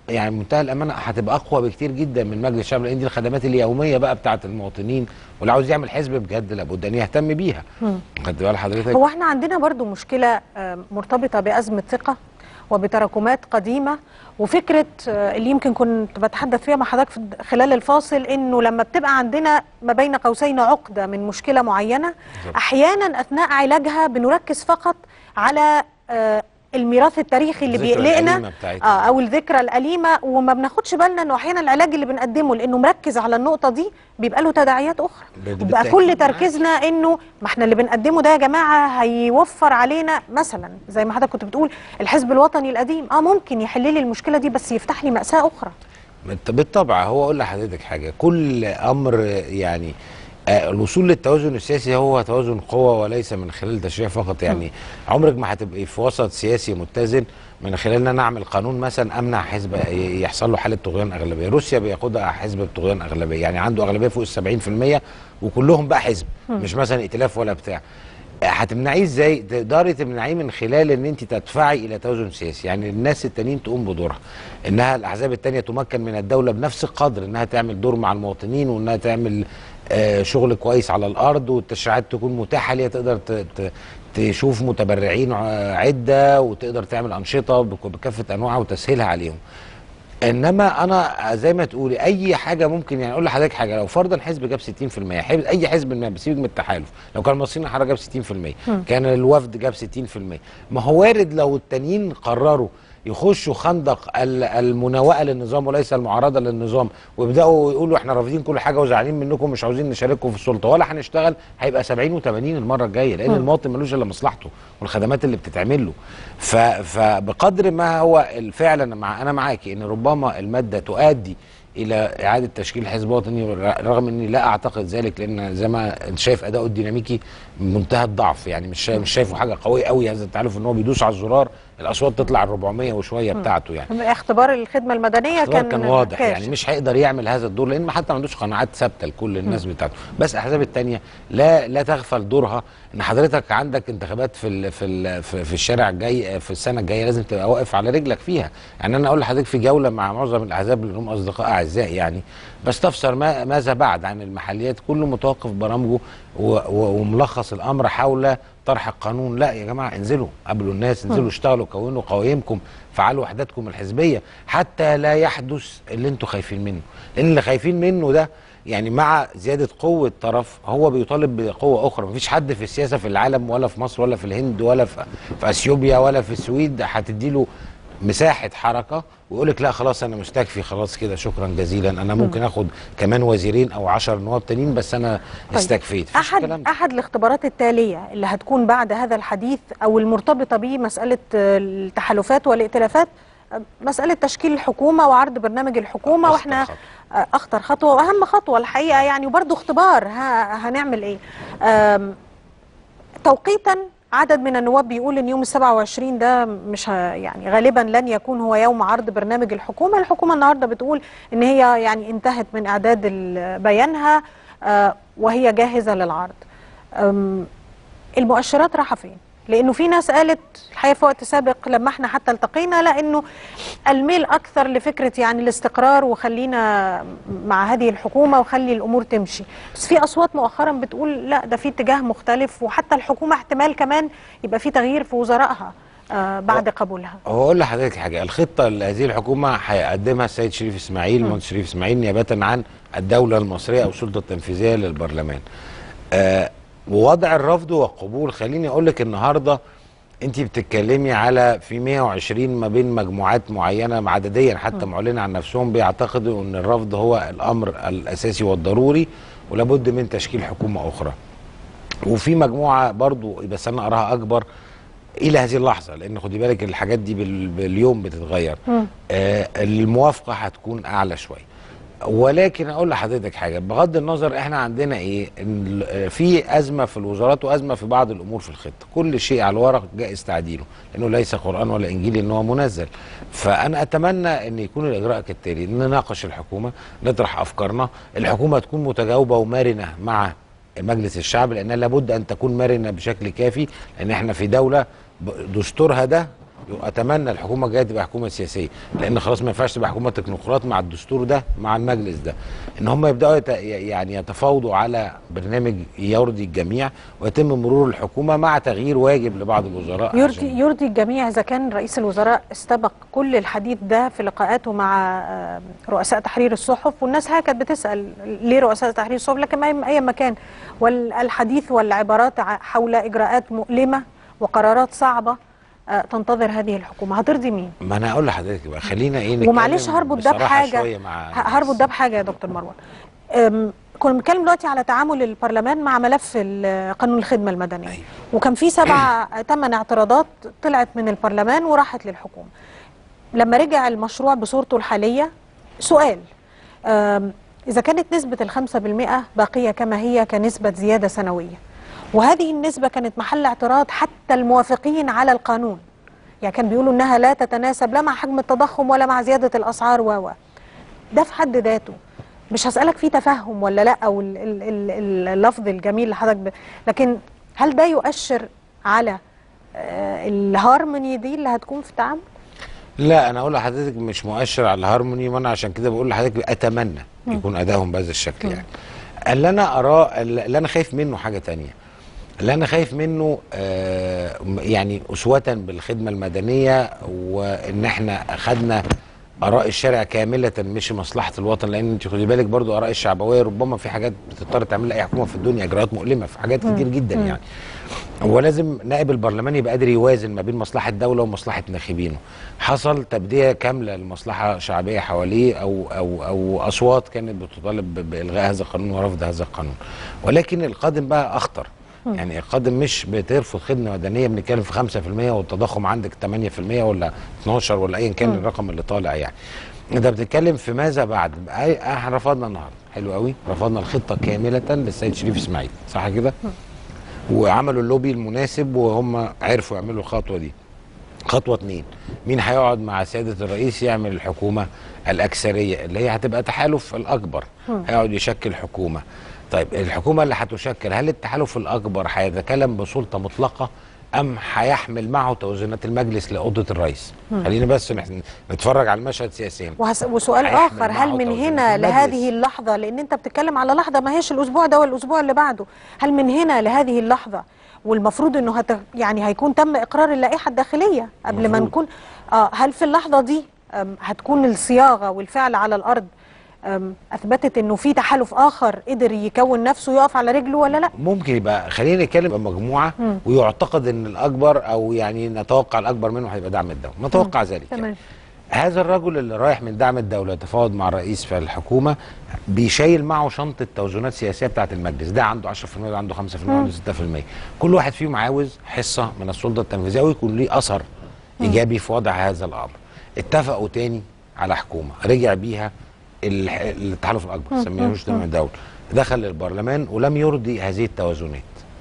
يعني منتهى الامانه هتبقى اقوى بكتير جدا من مجلس الشعب لان دي الخدمات اليوميه بقى بتاعه المواطنين واللي عاوز يعمل حزب بجد لابد ان يهتم بيها خدت بال حضرتك
هو احنا عندنا برضو مشكلة آه، مرتبطة بأزمة ثقة وبتراكمات قديمة وفكرة آه، اللي يمكن كنت بتحدث فيها مع حضرتك في- خلال الفاصل انه لما بتبقى عندنا ما بين قوسين عقدة من مشكلة معينة احيانا اثناء علاجها بنركز فقط على آه، الميراث التاريخي اللي
الذكرى
بيقلقنا
الأليمة بتاعتنا.
اه او الذكرى الاليمه وما بناخدش بالنا انه احيانا العلاج اللي بنقدمه لانه مركز على النقطه دي بيبقى له تداعيات اخرى
بال-
بقى
بالتأكيد
كل
معاك.
تركيزنا انه ما احنا اللي بنقدمه ده يا جماعه هيوفر علينا مثلا زي ما حضرتك كنت بتقول الحزب الوطني القديم اه ممكن يحل لي المشكله دي بس يفتح لي ماساه اخرى
بالط- بالطبع هو اقول لحضرتك حاجه كل امر يعني آه، الوصول للتوازن السياسي هو توازن قوة وليس من خلال تشريع فقط يعني عمرك ما هتبقي في وسط سياسي متزن من خلال ان انا اعمل قانون مثلا امنع حزب ي- يحصل له حاله طغيان اغلبيه روسيا بياخدها حزب بطغيان اغلبيه يعني عنده اغلبيه فوق ال 70% وكلهم بقى حزب مش مثلا ائتلاف ولا بتاع هتمنعيه ازاي؟ تقدري تمنعيه من خلال ان انت تدفعي الى توازن سياسي، يعني الناس التانيين تقوم بدورها. انها الاحزاب التانيه تمكن من الدوله بنفس القدر انها تعمل دور مع المواطنين وانها تعمل آه شغل كويس على الارض والتشريعات تكون متاحه ليها تقدر ت- ت- تشوف متبرعين ع- عده وتقدر تعمل انشطه بك- بكافه انواعها وتسهيلها عليهم. انما انا زي ما تقولي اي حاجه ممكن يعني اقول لحضرتك حاجه لو فرضا حزب جاب 60% حزب اي حزب ما بسيبك من التحالف لو كان المصريين الحرة جاب 60% كان الوفد جاب 60% ما هو وارد لو التانيين قرروا يخشوا خندق ال- المناوئه للنظام وليس المعارضه للنظام ويبداوا يقولوا احنا رافضين كل حاجه وزعلانين منكم مش عاوزين نشارككم في السلطه ولا هنشتغل هيبقى 70 و80 المره الجايه لان المواطن ملوش الا مصلحته والخدمات اللي بتتعمل له ف- فبقدر ما هو فعلا مع انا معاكي ان ربما الماده تؤدي الى اعاده تشكيل حزب وطني رغم اني لا اعتقد ذلك لان زي ما انت شايف اداؤه الديناميكي منتهى الضعف يعني مش شايف مش شايفه حاجه قويه قوي هذا التعرف ان هو بيدوس على الزرار الاصوات تطلع ال 400 وشويه بتاعته يعني
اختبار الخدمه المدنيه
اختبار
كان
كان واضح
كاشف.
يعني مش هيقدر يعمل هذا الدور لان حتى ما عندوش قناعات ثابته لكل الناس بتاعته بس الاحزاب الثانيه لا لا تغفل دورها ان حضرتك عندك انتخابات في ال في ال في, في الشارع الجاي في السنه الجايه لازم تبقى واقف على رجلك فيها يعني انا اقول لحضرتك في جوله مع معظم الاحزاب اللي هم اصدقاء اعزاء يعني بستفسر ما ماذا بعد عن المحليات كله متوقف برامجه و- و- وملخص الامر حول طرح القانون لا يا جماعه انزلوا قابلوا الناس انزلوا اشتغلوا كونوا قوائمكم فعلوا وحداتكم الحزبيه حتى لا يحدث اللي انتوا خايفين منه لان اللي خايفين منه ده يعني مع زياده قوه طرف هو بيطالب بقوه اخرى مفيش حد في السياسه في العالم ولا في مصر ولا في الهند ولا في, في اثيوبيا ولا في السويد هتديله مساحه حركه ويقول لك لا خلاص انا مستكفي خلاص كده شكرا جزيلا انا ممكن اخد كمان وزيرين او 10 نواب تانيين بس انا
طيب،
استكفيت مفيش
احد
الكلام ده.
احد الاختبارات التاليه اللي هتكون بعد هذا الحديث او المرتبطه به مساله آه، التحالفات والائتلافات آه، مساله تشكيل الحكومه وعرض برنامج الحكومه
أخطر
واحنا
خطوة.
آه، اخطر خطوه واهم خطوه الحقيقه يعني وبرضه اختبار ها هنعمل ايه آم، توقيتا عدد من النواب بيقول ان يوم ال 27 ده مش ه- يعني غالبا لن يكون هو يوم عرض برنامج الحكومه، الحكومه النهارده بتقول ان هي يعني انتهت من اعداد ال- بيانها آه، وهي جاهزه للعرض. أم، المؤشرات رايحه فين؟ لانه في ناس قالت الحقيقه في وقت سابق لما احنا حتى التقينا لا انه الميل اكثر لفكره يعني الاستقرار وخلينا مع هذه الحكومه وخلي الامور تمشي بس في اصوات مؤخرا بتقول لا ده في اتجاه مختلف وحتى الحكومه احتمال كمان يبقى في تغيير في وزرائها آه بعد قبولها
هو اقول لحضرتك حاجه الخطه اللي هذه الحكومه هيقدمها السيد شريف اسماعيل المهندس شريف اسماعيل نيابه عن الدوله المصريه او السلطه التنفيذيه للبرلمان آه ووضع الرفض والقبول خليني اقول لك النهارده انت بتتكلمي على في 120 ما بين مجموعات معينه عدديا حتى معلنه عن نفسهم بيعتقدوا ان الرفض هو الامر الاساسي والضروري ولابد من تشكيل حكومه اخرى وفي مجموعه برضو بس انا اراها اكبر الى هذه اللحظه لان خدي بالك الحاجات دي بال- باليوم بتتغير آه الموافقه هتكون اعلى شويه ولكن اقول لحضرتك حاجه بغض النظر احنا عندنا ايه إن ال- في ازمه في الوزارات وازمه في بعض الامور في الخطه كل شيء على الورق جائز تعديله لانه ليس قران ولا انجيل ان هو منزل فانا اتمنى ان يكون الاجراء كالتالي نناقش الحكومه نطرح افكارنا الحكومه تكون متجاوبه ومرنه مع مجلس الشعب لانها لابد ان تكون مرنه بشكل كافي لان احنا في دوله ب- دستورها ده اتمنى الحكومه الجايه تبقى حكومه سياسيه لان خلاص ما ينفعش تبقى حكومه تكنوقراط مع الدستور ده مع المجلس ده ان هم يبداوا يت... يعني يتفاوضوا على برنامج يرضي الجميع ويتم مرور الحكومه مع تغيير واجب لبعض الوزراء
يرضي
عشان-
يرضي الجميع اذا كان رئيس الوزراء استبق كل الحديث ده في لقاءاته مع آه، رؤساء تحرير الصحف والناس ها كانت بتسال ليه رؤساء تحرير الصحف لكن ما اي مكان والحديث والعبارات ع- حول اجراءات مؤلمه وقرارات صعبه آه، تنتظر هذه الحكومه هترضي مين؟
ما انا اقول لحضرتك بقى خلينا ايه نتكلم
ومعلش هربط ده
بصراحة
بحاجه
شوية مع
ه- هربط ده بحاجه يا دكتور مروان أم، كنا بنتكلم دلوقتي على تعامل البرلمان مع ملف ال- قانون الخدمه المدنيه
أيوة.
وكان في سبع ثمان اعتراضات طلعت من البرلمان وراحت للحكومه لما رجع المشروع بصورته الحاليه سؤال أم، اذا كانت نسبه الخمسة بالمئة باقيه كما هي كنسبه زياده سنويه وهذه النسبه كانت محل اعتراض حتى الموافقين على القانون يعني كان بيقولوا انها لا تتناسب لا مع حجم التضخم ولا مع زياده الاسعار و و. ده في حد ذاته مش هسالك فيه تفهم ولا لا او ال- ال- ال- اللفظ الجميل اللي حضرتك ب... لكن هل ده يؤشر على آه، الهارموني دي اللي هتكون في التعامل؟
لا انا اقول لحضرتك مش مؤشر على الهارموني وانا عشان كده بقول لحضرتك اتمنى يكون ادائهم بهذا الشكل يعني اللي انا اراه اللي انا خايف منه حاجه تانية اللي انا خايف منه آه يعني اسوه بالخدمه المدنيه وان احنا اخذنا اراء الشارع كامله مش مصلحه الوطن لان انت خدي بالك برضو اراء الشعبويه ربما في حاجات بتضطر تعملها اي حكومه في الدنيا اجراءات مؤلمه في حاجات كتير جدا يعني هو لازم نائب البرلمان يبقى قادر يوازن ما بين مصلحه الدوله ومصلحه ناخبينه حصل تبديه كامله لمصلحه شعبيه حواليه او او او اصوات كانت بتطالب ب- بالغاء هذا القانون ورفض هذا القانون ولكن القادم بقى اخطر يعني القادم مش بترفض خدمه مدنيه بنتكلم في 5% والتضخم عندك 8% ولا 12 ولا ايا كان الرقم اللي طالع يعني انت بتتكلم في ماذا بعد أي- احنا رفضنا النهارده حلو قوي رفضنا الخطه كامله للسيد شريف اسماعيل صح كده وعملوا اللوبي المناسب وهم عرفوا يعملوا الخطوه دي خطوه اتنين مين هيقعد مع سياده الرئيس يعمل الحكومه الاكثريه اللي هي هتبقى تحالف الاكبر هيقعد يشكل حكومه طيب الحكومه اللي هتشكل هل التحالف الاكبر هيتكلم بسلطه مطلقه ام هيحمل معه توازنات المجلس لاوضه الرئيس خلينا بس نح- نتفرج على المشهد سياسيا
وهس... وسؤال
هيحمل
اخر هل
معه
من
توازنات
هنا
المجلس.
لهذه اللحظه لان انت بتتكلم على لحظه ما هيش الاسبوع ده ولا الاسبوع اللي بعده هل من هنا لهذه اللحظه والمفروض انه هت... يعني هيكون تم اقرار اللائحه الداخليه قبل ما
المفروض.
نكون اه هل في اللحظه دي أم، هتكون الصياغه والفعل على الارض أم، اثبتت انه في تحالف اخر قدر يكون نفسه يقف على رجله ولا لا
ممكن يبقى خلينا نتكلم بمجموعه
مم.
ويعتقد ان الاكبر او يعني نتوقع الاكبر منه هيبقى دعم الدوله نتوقع ذلك يعني.
تمام
هذا الرجل اللي رايح من دعم الدوله يتفاوض مع الرئيس في الحكومه بيشيل معه شنطه توازنات سياسيه بتاعه المجلس ده عنده 10% وده عنده 5% وده عنده 6% كل واحد فيهم عاوز حصه من السلطه التنفيذيه ويكون ليه اثر ايجابي في وضع هذا الامر اتفقوا تاني على حكومه رجع بيها الح- التحالف الاكبر سميهوش دعم الدوله دخل البرلمان ولم يرضي هذه التوازنات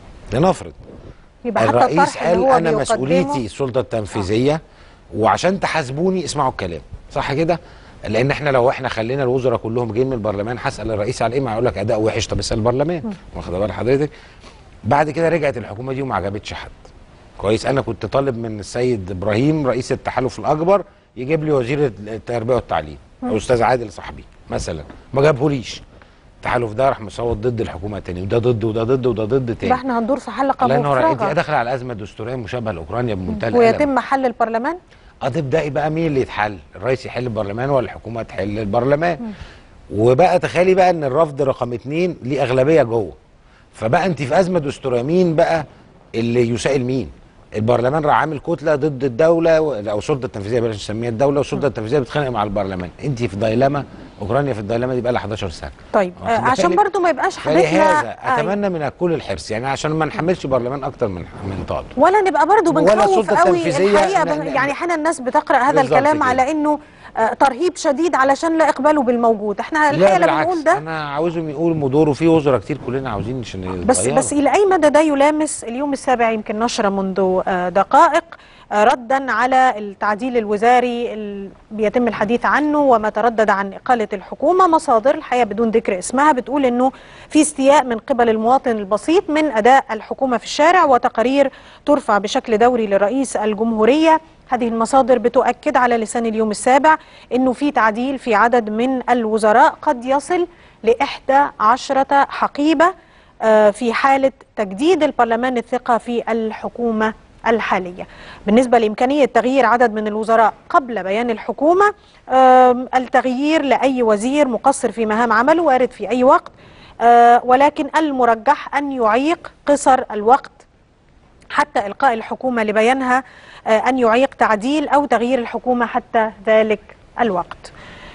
لنفرض
يبقى حتى
الرئيس
الطرح اللي
قال
هو
انا
بيقدمه-
مسؤوليتي السلطه التنفيذيه وعشان تحاسبوني اسمعوا الكلام صح كده لان احنا لو احنا خلينا الوزراء كلهم جايين من البرلمان هسال الرئيس على ايه ما هيقول لك اداء وحش طب اسال البرلمان واخد بال حضرتك بعد كده رجعت الحكومه دي وما عجبتش حد كويس انا كنت طالب من السيد ابراهيم رئيس التحالف الاكبر يجيب لي وزير التربيه والتعليم او استاذ عادل صاحبي مثلا ما جابهوليش التحالف ده راح مصوت ضد الحكومه تاني وده ضد وده ضد وده ضد تاني
يبقى احنا هندور في حلقه
الله ينور عليك انت
مفرغه
داخله على ازمه دستوريه مشابهه لاوكرانيا بمنتهى الالم
ويتم حل البرلمان
هتبداي بقى مين اللي يتحل الرئيس يحل البرلمان ولا الحكومه تحل البرلمان وبقى تخيلي بقى ان الرفض رقم اتنين ليه اغلبيه جوه فبقى انت في ازمه دستوريه مين بقى اللي يسائل مين البرلمان راح عامل كتله ضد الدوله و- او السلطه التنفيذيه بلاش نسميها الدوله والسلطه التنفيذيه بتتخانق مع البرلمان انت في دايلاما اوكرانيا في الدايلاما دي بقى لها 11 سنه
طيب آه
واخد
عشان
بالك؟
برضو ما يبقاش
فلهذا
حديثنا
اتمنى من كل الحرص يعني عشان ما نحملش برلمان اكتر من من طاقته
ولا نبقى برضو
ولا
بنخوف
السلطة
قوي
التنفيذية
الحقيقه
ن-
بن-
ن-
يعني احيانا الناس بتقرا هذا
بالظبط
الكلام
كده.
على انه آه، ترهيب شديد علشان لا اقباله بالموجود احنا الحقيقه
لا
لما
بالعكس
بنقول ده
انا عاوزهم يقولوا مدور في وزراء كتير كلنا عاوزين عشان
بس
يتغيروا.
بس الى اي مدى ده يلامس اليوم السابع يمكن نشره منذ آه، دقائق آه، ردا على التعديل الوزاري اللي بيتم الحديث عنه وما تردد عن إقالة الحكومة مصادر الحقيقة بدون ذكر اسمها بتقول أنه في استياء من قبل المواطن البسيط من أداء الحكومة في الشارع وتقارير ترفع بشكل دوري لرئيس الجمهورية هذه المصادر بتؤكد على لسان اليوم السابع أنه في تعديل في عدد من الوزراء قد يصل لإحدى عشرة حقيبة آه، في حالة تجديد البرلمان الثقة في الحكومة الحالية بالنسبة لإمكانية تغيير عدد من الوزراء قبل بيان الحكومة آم، التغيير لأي وزير مقصر في مهام عمله وارد في أي وقت آه، ولكن المرجح أن يعيق قصر الوقت حتى إلقاء الحكومة لبيانها آه، أن يعيق تعديل أو تغيير الحكومة حتى ذلك الوقت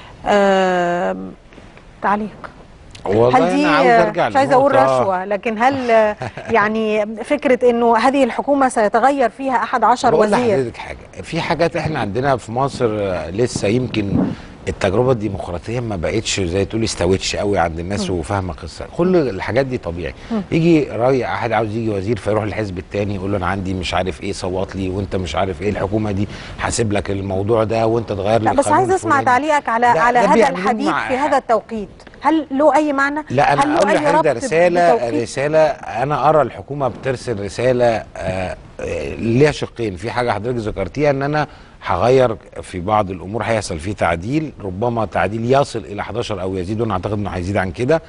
آم، تعليق
والله
هل دي
انا عاوز ارجع
مش عايزه اقول
لنقطة-
رشوه لكن هل آه، يعني فكره انه هذه الحكومه سيتغير فيها احد عشر
بقول
وزير
لحضرتك حاجه في حاجات احنا عندنا في مصر آه، لسه يمكن التجربه الديمقراطيه ما بقتش زي تقول استوتش قوي عند الناس وفاهمه قصه كل الحاجات دي طبيعي يجي راي احد عاوز يجي وزير فيروح الحزب التاني يقول له انا عندي مش عارف ايه صوت لي وانت مش عارف ايه الحكومه دي حاسب لك الموضوع ده وانت تغير لي
لا بس
القانون
عايزه اسمع
الفلاني.
تعليقك على
ده-
على
ده
هذا
بيعملوه
الحديث
مع-
في هذا التوقيت هل له اي معنى
لا
هل
انا
له
اقول
أي
لحضرتك ده
ربط
رساله
بتوقيت؟
رساله انا ارى الحكومه بترسل رساله آه، آه، ليها شقين في حاجه حضرتك ذكرتيها ان انا هغير في بعض الامور هيحصل فيه تعديل ربما تعديل يصل الى 11 او يزيد وانا اعتقد انه هيزيد عن كده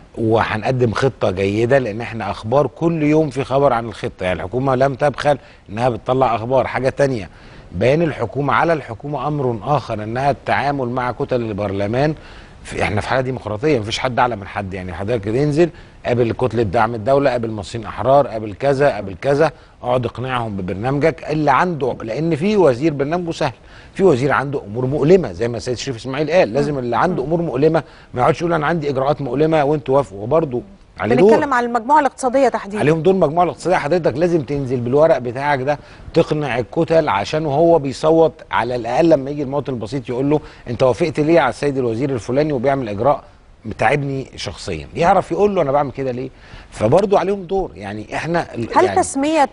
وهنقدم خطه جيده لان احنا اخبار كل يوم في خبر عن الخطه يعني الحكومه لم تبخل انها بتطلع اخبار حاجه تانية بيان الحكومه على الحكومه امر اخر انها التعامل مع كتل البرلمان في احنا في حاله ديمقراطيه مفيش حد اعلى من حد يعني حضرتك ينزل قابل كتله دعم الدوله قابل مصريين احرار قابل كذا قابل كذا اقعد اقنعهم ببرنامجك اللي عنده لان في وزير برنامجه سهل في وزير عنده امور مؤلمه زي ما السيد شريف اسماعيل قال لازم اللي عنده امور مؤلمه ما يقعدش يقول انا عندي اجراءات مؤلمه وانتوا وافقوا وبرضه عليه دور
بنتكلم على المجموعه الاقتصاديه تحديدا
عليهم دور المجموعه الاقتصاديه حضرتك لازم تنزل بالورق بتاعك ده تقنع الكتل عشان هو بيصوت على الاقل لما يجي المواطن البسيط يقول له انت وافقت ليه على السيد الوزير الفلاني وبيعمل اجراء متعبني شخصيا يعرف يقول له انا بعمل كده ليه فبرضه عليهم دور يعني احنا ال-
هل
يعني
تسمية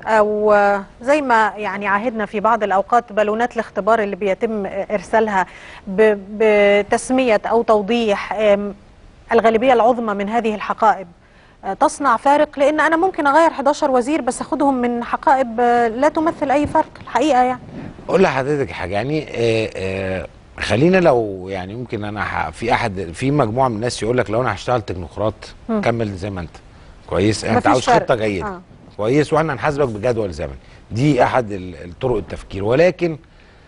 أو آه، زي ما يعني عاهدنا في بعض الأوقات بالونات الاختبار اللي بيتم إرسالها ب- بتسمية أو توضيح آم، الغالبية العظمى من هذه الحقائب آه، تصنع فارق لأن أنا ممكن أغير 11 وزير بس أخدهم من حقائب آه، لا تمثل أي فرق الحقيقة يعني
اقول لحضرتك حاجه يعني آه آه خلينا لو يعني ممكن انا ح- في احد في مجموعه من الناس يقول لك لو انا هشتغل تكنوقراط كمل زي ما انت كويس انت
مفيش
عاوز
فرق.
خطه جيده
آه.
كويس واحنا هنحاسبك بجدول زمني دي احد ال- الطرق التفكير ولكن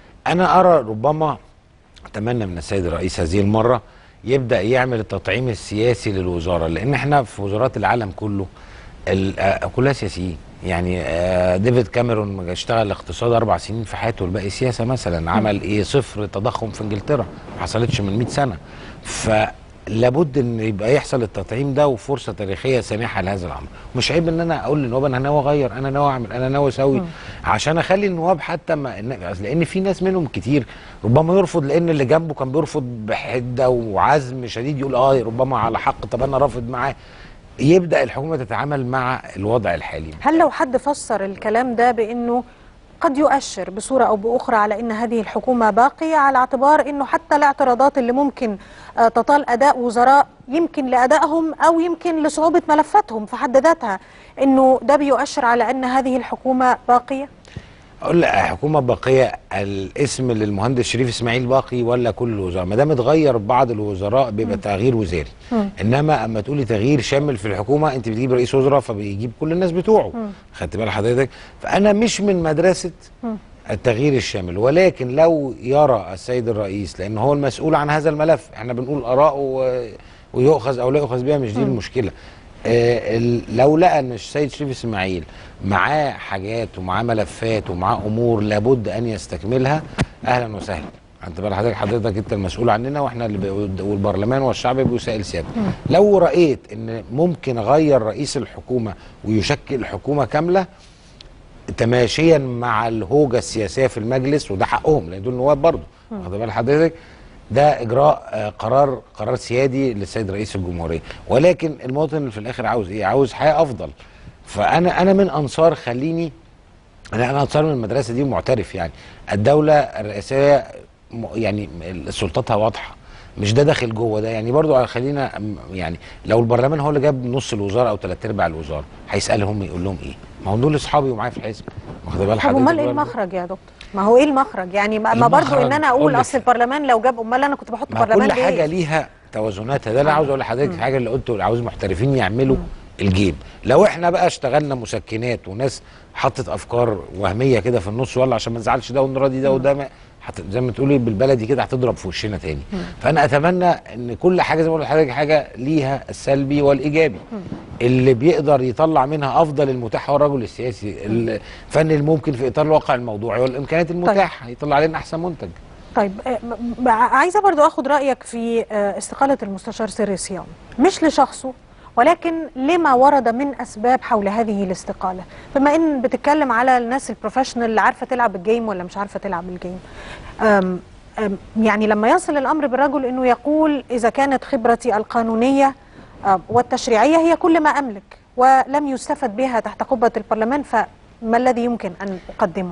انا ارى ربما اتمنى من السيد الرئيس هذه المره يبدا يعمل التطعيم السياسي للوزاره لان احنا في وزارات العالم كله ال- آه، كلها سياسيين يعني آه، ديفيد كاميرون اشتغل اقتصاد اربع سنين في حياته والباقي سياسه مثلا عمل ايه صفر تضخم في انجلترا ما حصلتش من 100 سنه فلابد ان يبقى يحصل التطعيم ده وفرصه تاريخيه سانحه لهذا الامر مش عيب ان انا اقول للنواب انا ناوي اغير انا ناوي اعمل انا ناوي اسوي عشان اخلي النواب حتى ما إن- لان في ناس منهم كتير ربما يرفض لان اللي جنبه كان بيرفض بحده وعزم شديد يقول اه ربما على حق طب انا رافض معاه يبدا الحكومه تتعامل مع الوضع الحالي
هل لو حد فسر الكلام ده بأنه قد يؤشر بصورة أو بأخرى على أن هذه الحكومة باقية على اعتبار أنه حتى الاعتراضات اللي ممكن آه، تطال أداء وزراء يمكن لأدائهم أو يمكن لصعوبة ملفاتهم في حد ذاتها أنه ده بيؤشر على أن هذه الحكومة باقية
اقول لا حكومه باقيه الاسم للمهندس شريف اسماعيل باقي ولا كل الوزراء ما دام اتغير بعض الوزراء بيبقى تغيير وزاري انما اما تقولي تغيير شامل في الحكومه انت بتجيب رئيس وزراء فبيجيب كل الناس بتوعه خدت بال حضرتك فانا مش من مدرسه التغيير الشامل ولكن لو يرى السيد الرئيس لان هو المسؤول عن هذا الملف احنا بنقول اراءه و- ويؤخذ او لا يؤخذ بها مش دي المشكله آه، ال- لو لقى ان السيد شريف اسماعيل معاه حاجات ومعاه ملفات ومعاه امور لابد ان يستكملها اهلا وسهلا انت بقى حضرتك حضرتك انت المسؤول عننا واحنا اللي بي- والبرلمان والشعب بيسائل سيادتك لو رايت ان ممكن اغير رئيس الحكومه ويشكل حكومه كامله تماشيا مع الهوجه السياسيه في المجلس وده حقهم لان دول نواب برضه واخد بال حضرتك ده اجراء آه، قرار قرار سيادي للسيد رئيس الجمهوريه ولكن المواطن في الاخر عاوز ايه عاوز حياه افضل فانا انا من انصار خليني انا انا اتصال من المدرسه دي معترف يعني الدوله الرئاسيه م- يعني سلطتها واضحه مش ده داخل جوه ده يعني برضو خلينا م- يعني لو البرلمان هو اللي جاب نص الوزاره او ثلاث ارباع الوزاره هيسالهم يقول لهم ايه؟ ما هو دول اصحابي ومعايا في الحزب واخد بال
طب
حضرتك
امال ايه
برضو؟
المخرج يا دكتور؟ ما هو ايه المخرج؟ يعني ما ما برضو
المخرج
ان انا
أقول
اقول
لك.
اصل البرلمان لو جاب امال انا كنت بحط
ما
برلمان
كل
ليه؟
حاجه ليها توازناتها ده انا عاوز اقول لحضرتك الحاجه اللي قلته عاوز محترفين يعملوا الجيب لو احنا بقى اشتغلنا مسكنات وناس حطت افكار وهميه كده في النص ولا عشان ما نزعلش ده ونراضي ده وده ما هت- زي ما تقولي بالبلدي كده هتضرب في وشنا تاني فانا اتمنى ان كل حاجه زي ما بقول لحضرتك حاجه ليها السلبي والايجابي اللي بيقدر يطلع منها افضل المتاح هو الرجل السياسي الفن الممكن في اطار الواقع الموضوعي والامكانيات المتاحه يطلع لنا احسن منتج
طيب آه، م- م- عايزه برضو اخد رايك في آه، استقاله المستشار سيري صيام مش لشخصه ولكن لما ورد من اسباب حول هذه الاستقاله بما ان بتتكلم على الناس البروفيشنال اللي عارفه تلعب الجيم ولا مش عارفه تلعب الجيم أم أم يعني لما يصل الامر بالرجل انه يقول اذا كانت خبرتي القانونيه آه، والتشريعيه هي كل ما املك ولم يستفد بها تحت قبه البرلمان فما الذي يمكن ان اقدمه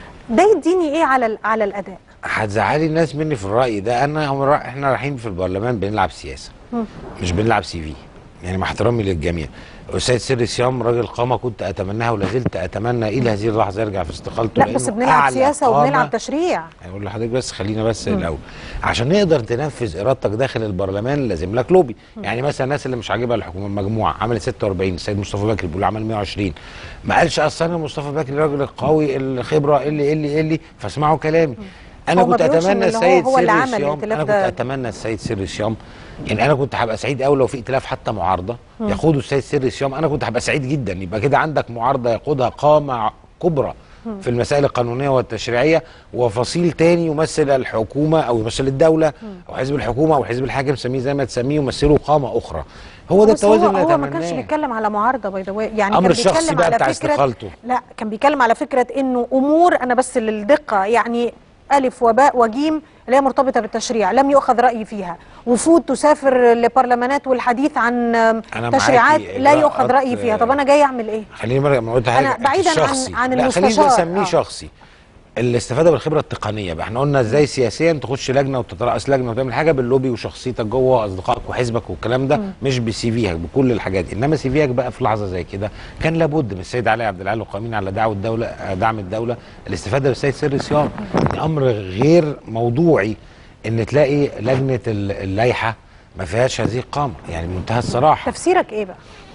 ده يديني ايه على ال- على الاداء
هتزعلي الناس مني في الراي ده انا هم را- احنا رايحين في البرلمان بنلعب سياسه مش بنلعب سي في يعني مع احترامي للجميع الاستاذ سيري صيام راجل قامه كنت اتمناها ولا زلت اتمنى الى هذه اللحظه يرجع في استقالته
لا بس
لأنه
بنلعب
أعلى
سياسه
قامة-
وبنلعب تشريع
اقول لحضرتك بس خلينا بس الاول عشان نقدر تنفذ ارادتك داخل البرلمان لازم لك لوبي يعني مثلا الناس اللي مش عاجبها الحكومه المجموعه عملت 46 السيد مصطفى بكري بيقول عمل 120 ما قالش اصل انا مصطفى بكري راجل قوي الخبره اللي اللي اللي فاسمعوا كلامي انا
هو ما
كنت
بيقولش
اتمنى
إن هو-
السيد
هو اللي
سيري
عمل
صيام
الائتلاف
انا كنت
ده.
اتمنى السيد سيري صيام يعني انا كنت هبقى سعيد قوي لو في ائتلاف حتى معارضه يقوده السيد سيري صيام انا كنت هبقى سعيد جدا يبقى كده عندك معارضه يقودها قامه كبرى في المسائل القانونيه والتشريعيه وفصيل تاني يمثل الحكومه او يمثل الدوله او حزب الحكومه او حزب الحاكم سميه زي ما تسميه يمثله قامه اخرى هو ده
بس هو
التوازن اللي
هو ما كانش
نتمناه
بيتكلم على معارضه باي ذا يعني
أمر
كان
الشخصي
بيتكلم
بقى
على
بتاع
فكره
استقالته.
لا كان بيتكلم على فكره انه امور انا بس للدقه يعني الف وباء وجيم اللي هي مرتبطه بالتشريع لم يؤخذ رايي فيها وفود تسافر لبرلمانات والحديث عن
أنا
تشريعات
معاكي.
لا يؤخذ
إجراءات،
رايي فيها طب انا جاي اعمل ايه
خليني مرة ما قلت
أنا
حاجه
بعيداً عن-
الشخصي.
عن
لا خليني
المستشار.
نسميه
آه.
شخصي الاستفاده بالخبره التقنيه بقى احنا قلنا ازاي سياسيا تخش لجنه وتترأس لجنه وتعمل حاجه باللوبي وشخصيتك جوه اصدقائك وحزبك والكلام ده مش بسي فيك بكل الحاجات دي. انما سي فيك بقى في لحظه زي كده كان لابد من السيد علي عبد العال القائمين على دعوه الدوله دعم الدوله الاستفاده بالسيد سري صيام دي امر غير موضوعي ان تلاقي لجنه ال- اللائحه ما فيهاش هذه القامه يعني بمنتهى الصراحه
تفسيرك ايه بقى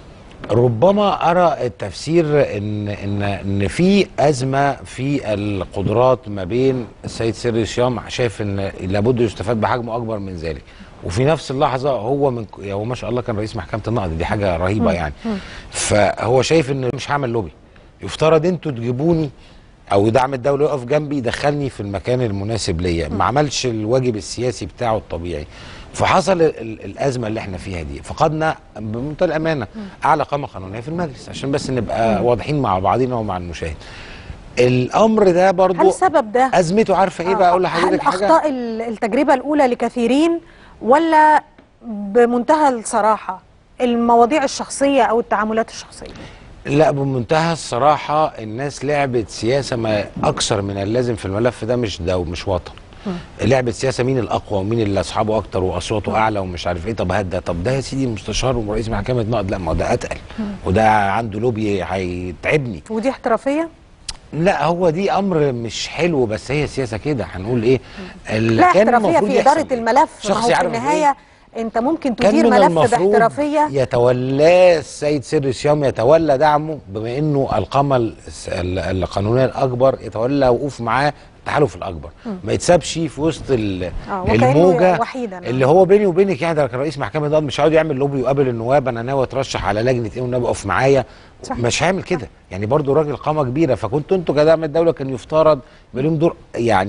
ربما ارى التفسير ان ان ان في ازمه في القدرات ما بين السيد سيري صيام شايف ان لابد يستفاد بحجمه اكبر من ذلك وفي نفس اللحظه هو من هو ما شاء الله كان رئيس محكمه النقد دي حاجه رهيبه يعني فهو شايف ان مش هعمل لوبي يفترض انتوا تجيبوني او دعم الدوله يقف جنبي يدخلني في المكان المناسب ليا ما عملش الواجب السياسي بتاعه الطبيعي فحصل ال- ال- الازمه اللي احنا فيها دي فقدنا بمنتهى الامانه اعلى قامه قانونيه في المجلس عشان بس نبقى واضحين مع بعضينا ومع المشاهد الامر ده برضو
هل سبب ده
ازمته عارفه ايه بقى اقول لحضرتك
هل
حاجه
اخطاء ال- التجربه الاولى لكثيرين ولا بمنتهى الصراحه المواضيع الشخصيه او التعاملات الشخصيه
لا بمنتهى الصراحة الناس لعبت سياسة ما أكثر من اللازم في الملف ده مش ده ومش وطن لعبت سياسة مين الأقوى ومين اللي أصحابه أكتر وأصواته أعلى ومش عارف إيه طب هات ده طب ده يا سيدي مستشار ورئيس محكمة نقد لا ما هو ده أتقل وده عنده لوبي هيتعبني
ودي احترافيه
لا هو دي أمر مش حلو بس هي سياسة كده هنقول إيه اللي
لا
كان
احترافيه
المفروض
في
يحصل
اداره
إيه؟
الملف ما هو
شخص
في
يعرف إيه؟
النهايه انت ممكن
كان
تدير
من
ملف
المفروض
باحترافيه
يتولاه السيد سيري صيام يتولى دعمه بما انه القامه الس- ال- القانونيه الاكبر يتولى وقوف معاه التحالف الاكبر ما يتسابش في وسط ال-
آه، وكأنه
الموجه
وحيداً.
اللي هو بيني وبينك يعني ده كان رئيس محكمه نقد مش هيقعد يعمل لوبي ويقابل النواب انا ناوي اترشح على لجنه ايه والنبي اقف معايا
صح.
مش هيعمل كده يعني برضو راجل قامه كبيره فكنتوا انتوا كدعم الدوله كان يفترض يبقى لهم دور يعني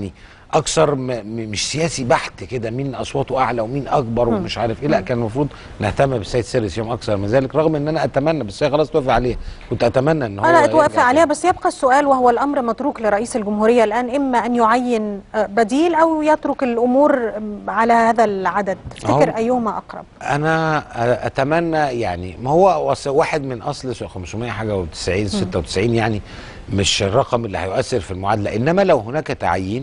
اكثر م م مش سياسي بحت كده مين اصواته اعلى ومين اكبر ومش عارف ايه لا كان المفروض نهتم بالسيد سيرس يوم اكثر من ذلك رغم ان انا اتمنى بس هي خلاص توافق عليها كنت اتمنى ان هو
أنا
يرجع
أتوافق
تاني.
عليها بس يبقى السؤال وهو الأمر متروك لرئيس الجمهورية الآن إما أن يعين آه، بديل أو يترك الأمور على هذا العدد تفتكر
أهو.
أيهما أقرب
انا اتمنى يعني ما هو وص- واحد من اصل 500 حاجه و90 96 يعني مش الرقم اللي هيؤثر في المعادله انما لو هناك تعيين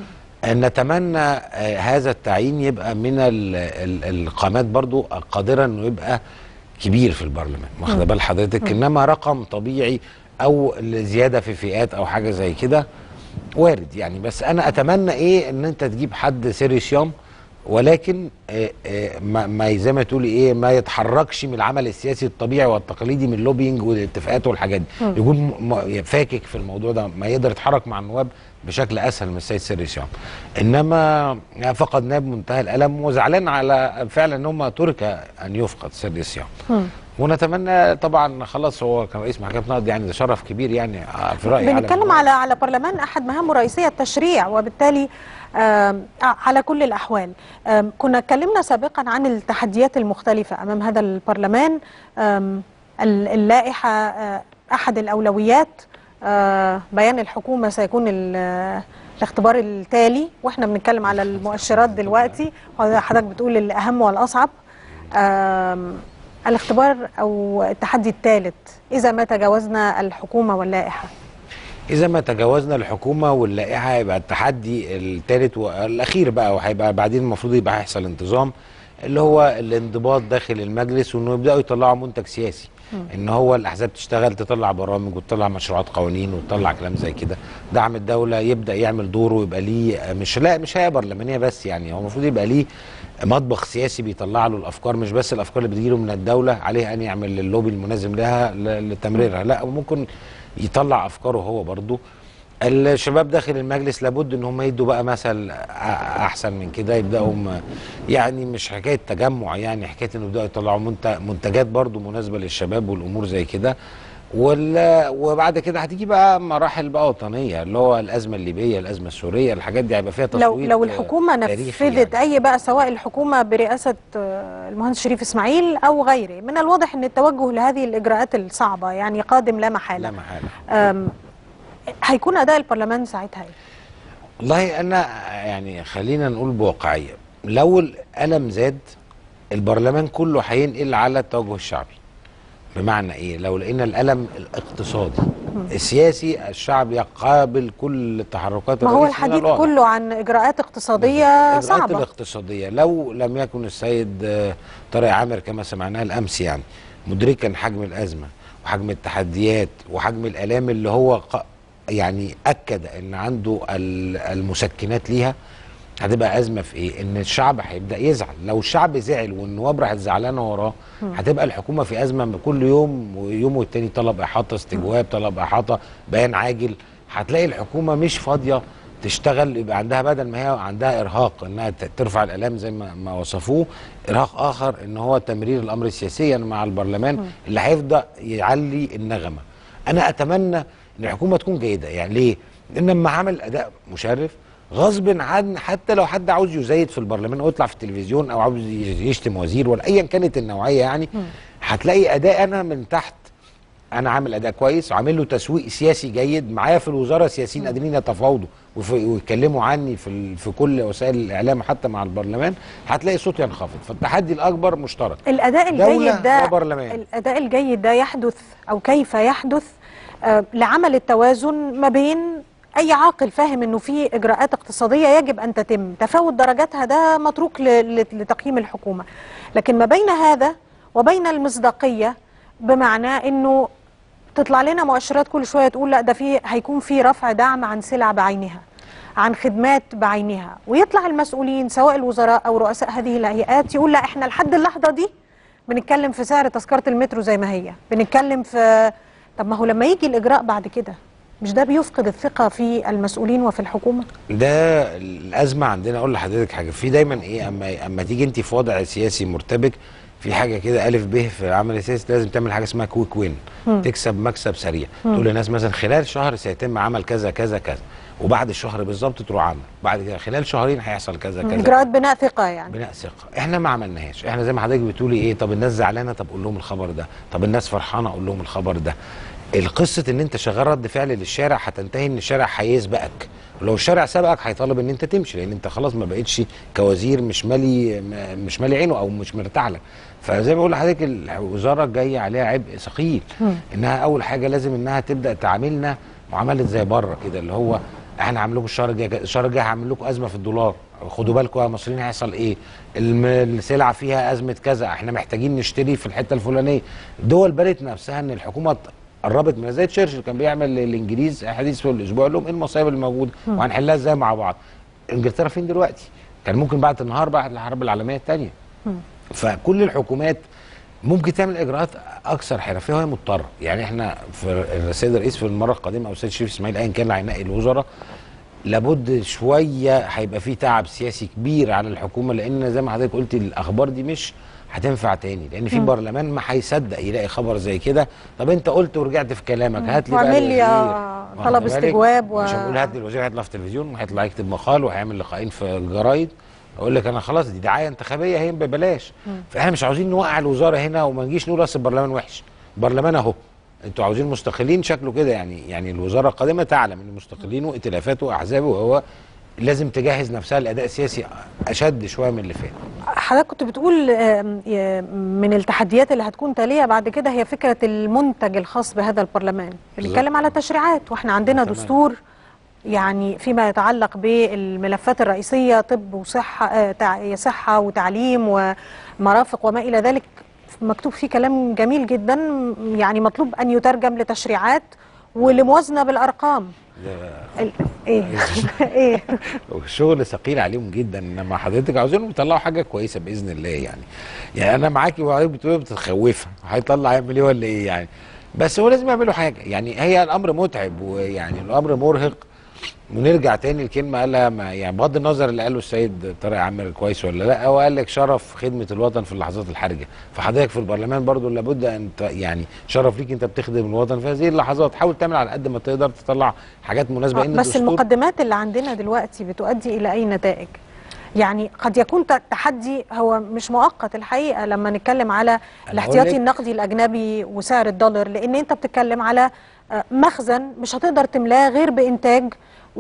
نتمنى آه، هذا التعيين يبقى من ال ال القامات برضو قادرة انه يبقى كبير في البرلمان واخده بال حضرتك انما رقم طبيعي او زياده في فئات او حاجه زي كده وارد يعني بس انا اتمنى ايه ان انت تجيب حد سيريس يوم ولكن آه، آه، ما ما زي ما تقولي ايه ما يتحركش من العمل السياسي الطبيعي والتقليدي من اللوبينج والاتفاقات والحاجات دي يكون م- م- فاكك في الموضوع ده ما يقدر يتحرك مع النواب بشكل اسهل من السيد سيريس يوم انما فقد ناب منتهى الالم وزعلان على فعلا ان هم ترك ان يفقد سيريس يوم ونتمنى طبعا خلاص هو كان رئيس محكمه نقد يعني ده شرف كبير يعني آه، في رايي
بنتكلم على على برلمان احد مهامه الرئيسيه التشريع وبالتالي آم، على كل الاحوال آم، كنا اتكلمنا سابقا عن التحديات المختلفه امام هذا البرلمان آم، ال- اللائحه آه، احد الاولويات آه، بيان الحكومه سيكون ال- الاختبار التالي واحنا بنتكلم على المؤشرات دلوقتي حضرتك بتقول الاهم والاصعب آم، الاختبار او التحدي الثالث اذا ما تجاوزنا الحكومه واللائحه
اذا ما تجاوزنا الحكومه واللائحه هيبقى التحدي الثالث والاخير بقى وهيبقى بعدين المفروض يبقى هيحصل انتظام اللي هو الانضباط داخل المجلس وانه يبداوا يطلعوا منتج سياسي ان هو الاحزاب تشتغل تطلع برامج وتطلع مشروعات قوانين وتطلع كلام زي كده دعم الدوله يبدا يعمل دوره ويبقى ليه مش لا مش هي برلمانيه بس يعني هو المفروض يبقى ليه مطبخ سياسي بيطلع له الافكار مش بس الافكار اللي بتجيله من الدوله عليه ان يعمل اللوبي المنازم لها ل- لتمريرها لا وممكن يطلع افكاره هو برضه الشباب داخل المجلس لابد ان هم يدوا بقى مثل أ- احسن من كده يبداوا م- يعني مش حكايه تجمع يعني حكايه انه يبداوا يطلعوا منت- منتجات برضو مناسبه للشباب والامور زي كده وال- وبعد كده هتيجي بقى مراحل بقى وطنيه اللي هو الازمه الليبيه الازمه السوريه الحاجات دي هيبقى فيها
لو
تصويت
لو
آه،
الحكومه
تاريخي
نفذت
يعني.
اي بقى سواء الحكومه برئاسه آه، المهندس شريف اسماعيل او غيره من الواضح ان التوجه لهذه الاجراءات الصعبه يعني قادم لا محاله
لا محاله
آم، هيكون اداء البرلمان ساعتها ايه؟
والله انا يعني خلينا نقول بواقعيه لو الالم زاد البرلمان كله هينقل على التوجه الشعبي بمعنى ايه لو لقينا الالم الاقتصادي السياسي الشعب يقابل كل التحركات
ما هو
الرئيس من
الحديث
الوضع.
كله عن اجراءات اقتصاديه
الإجراءات
صعبه
الاقتصادية لو لم يكن السيد آه، طارق عامر كما سمعناه الأمس يعني مدركا حجم الأزمة وحجم التحديات وحجم الآلام اللي هو ق- يعني أكد أن عنده ال- المسكنات ليها هتبقى أزمة في إيه؟ إن الشعب هيبدأ يزعل لو الشعب زعل والنواب راحت زعلانة وراه هتبقى الحكومة في أزمة كل يوم ويوم والتاني طلب إحاطة استجواب طلب إحاطة بيان عاجل هتلاقي الحكومة مش فاضية تشتغل يبقى عندها بدل ما هي عندها ارهاق انها ت- ترفع الالام زي ما, ما وصفوه ارهاق اخر ان هو تمرير الامر سياسيا مع البرلمان اللي هيفضل يعلي النغمه انا اتمنى ان الحكومه تكون جيده يعني ليه لان لما عمل اداء مشرف غصب عن حتى لو حد عاوز يزايد في البرلمان او يطلع في التلفزيون او عاوز ي- يشتم وزير ولا ايا كانت النوعيه يعني هتلاقي اداء انا من تحت انا عامل اداء كويس وعامل له تسويق سياسي جيد معايا في الوزاره سياسيين قادرين يتفاوضوا وف- ويتكلموا عني في ال- في كل وسائل الاعلام حتى مع البرلمان هتلاقي صوت ينخفض فالتحدي الاكبر مشترك
الاداء
دولة
الجيد ده
وبرلمان.
الاداء الجيد ده يحدث او كيف يحدث آه، لعمل التوازن ما بين اي عاقل فاهم انه في اجراءات اقتصاديه يجب ان تتم تفاوت درجاتها ده متروك ل- ل- لتقييم الحكومه لكن ما بين هذا وبين المصداقيه بمعنى انه تطلع لنا مؤشرات كل شويه تقول لا ده في هيكون في رفع دعم عن سلع بعينها عن خدمات بعينها ويطلع المسؤولين سواء الوزراء او رؤساء هذه الهيئات يقول لا احنا لحد اللحظه دي بنتكلم في سعر تذكره المترو زي ما هي بنتكلم في طب ما هو لما يجي الاجراء بعد كده مش ده بيفقد الثقه في المسؤولين وفي الحكومه
ده الازمه عندنا اقول لحضرتك حاجه في دايما ايه اما اما تيجي انت في وضع سياسي مرتبك في حاجه كده الف ب في العمل السياسي لازم تعمل حاجه اسمها كويك وين تكسب مكسب سريع تقول للناس مثلا خلال شهر سيتم عمل كذا كذا كذا وبعد الشهر بالظبط تروح عامل بعد كده خلال شهرين هيحصل كذا كذا
اجراءات بناء ثقه يعني
بناء ثقه احنا ما عملناهاش احنا زي ما حضرتك بتقولي ايه طب الناس زعلانه طب قول لهم الخبر ده طب الناس فرحانه قول لهم الخبر ده القصه ان انت شغال رد فعل للشارع هتنتهي ان الشارع هيسبقك ولو الشارع سبقك هيطالب ان انت تمشي لان انت خلاص ما بقتش كوزير مش مالي م- مش مالي عينه او مش مرتاح لك فزي ما بقول لحضرتك الوزاره جايه عليها عبء ثقيل انها اول حاجه لازم انها تبدا تعاملنا معامله زي بره كده اللي هو احنا هعمل لكم الشهر الجاي الشهر الجاي هعمل لكم ازمه في الدولار خدوا بالكم يا مصريين هيحصل ايه الم- السلعه فيها ازمه كذا احنا محتاجين نشتري في الحته الفلانيه دول بنت نفسها ان الحكومه قربت من زي تشرشل كان بيعمل للانجليز حديث في الاسبوع يقول لهم ايه المصايب اللي موجوده وهنحلها ازاي مع بعض انجلترا فين دلوقتي كان ممكن بعد النهار بعد الحرب العالميه الثانيه فكل الحكومات ممكن تعمل اجراءات اكثر حرفيه وهي مضطره يعني احنا في السيد الرئيس في المره القادمه او السيد شريف اسماعيل ايا كان اللي هينقي الوزراء لابد شويه هيبقى في تعب سياسي كبير على الحكومه لان زي ما حضرتك قلت الاخبار دي مش هتنفع تاني لان في برلمان ما هيصدق يلاقي خبر زي كده طب انت قلت ورجعت في كلامك هات لي بقى
واعمل لي
الوزير.
آه،
واخد
طلب
بالك؟
استجواب و-
مش هنقول هات لي الوزير هيطلع في التلفزيون وهيطلع يكتب مقال وهيعمل لقاءين في الجرايد اقول لك انا خلاص دي دعايه انتخابيه هي ببلاش فاحنا مش عاوزين نوقع الوزاره هنا وما نجيش نقول اصل البرلمان وحش البرلمان اهو انتوا عاوزين مستقلين شكله كده يعني يعني الوزاره القادمه تعلم ان مستقلين وائتلافاته واحزابه وهو لازم تجهز نفسها لاداء سياسي اشد شويه من اللي فات
حضرتك كنت بتقول آم، يا- من التحديات اللي هتكون تاليه بعد كده هي فكره المنتج الخاص بهذا البرلمان بنتكلم على تشريعات واحنا عندنا
تمام.
دستور يعني فيما يتعلق بالملفات الرئيسيه طب وصحه آه، تع- صحه وتعليم ومرافق وما الى ذلك مكتوب فيه كلام جميل جدا يعني مطلوب ان يترجم لتشريعات ولموازنه بالارقام ال- ايه ايه
الشغل ثقيل عليهم جدا انما حضرتك عاوزينهم يطلعوا حاجه كويسه باذن الله يعني يعني انا معاكي وحضرتك بتقولي بتتخوفها هيطلع يعمل ايه ولا ايه يعني بس هو لازم يعملوا حاجه يعني هي الامر متعب ويعني الامر مرهق ونرجع تاني الكلمه قالها ما يعني بغض النظر اللي قاله السيد طارق عامر كويس ولا لا هو قال لك شرف خدمه الوطن في اللحظات الحرجه فحضرتك في البرلمان برضو لابد ان ت- يعني شرف ليك انت بتخدم الوطن في هذه اللحظات حاول تعمل على قد ما تقدر تطلع حاجات مناسبه
آه،
ان
بس
الدستور
المقدمات اللي عندنا دلوقتي بتؤدي الى اي نتائج يعني قد يكون ت- تحدي هو مش مؤقت الحقيقه لما نتكلم على
أنا
الاحتياطي
أقول لك-
النقدي الاجنبي وسعر الدولار لان انت بتتكلم على آه، مخزن مش هتقدر تملاه غير بانتاج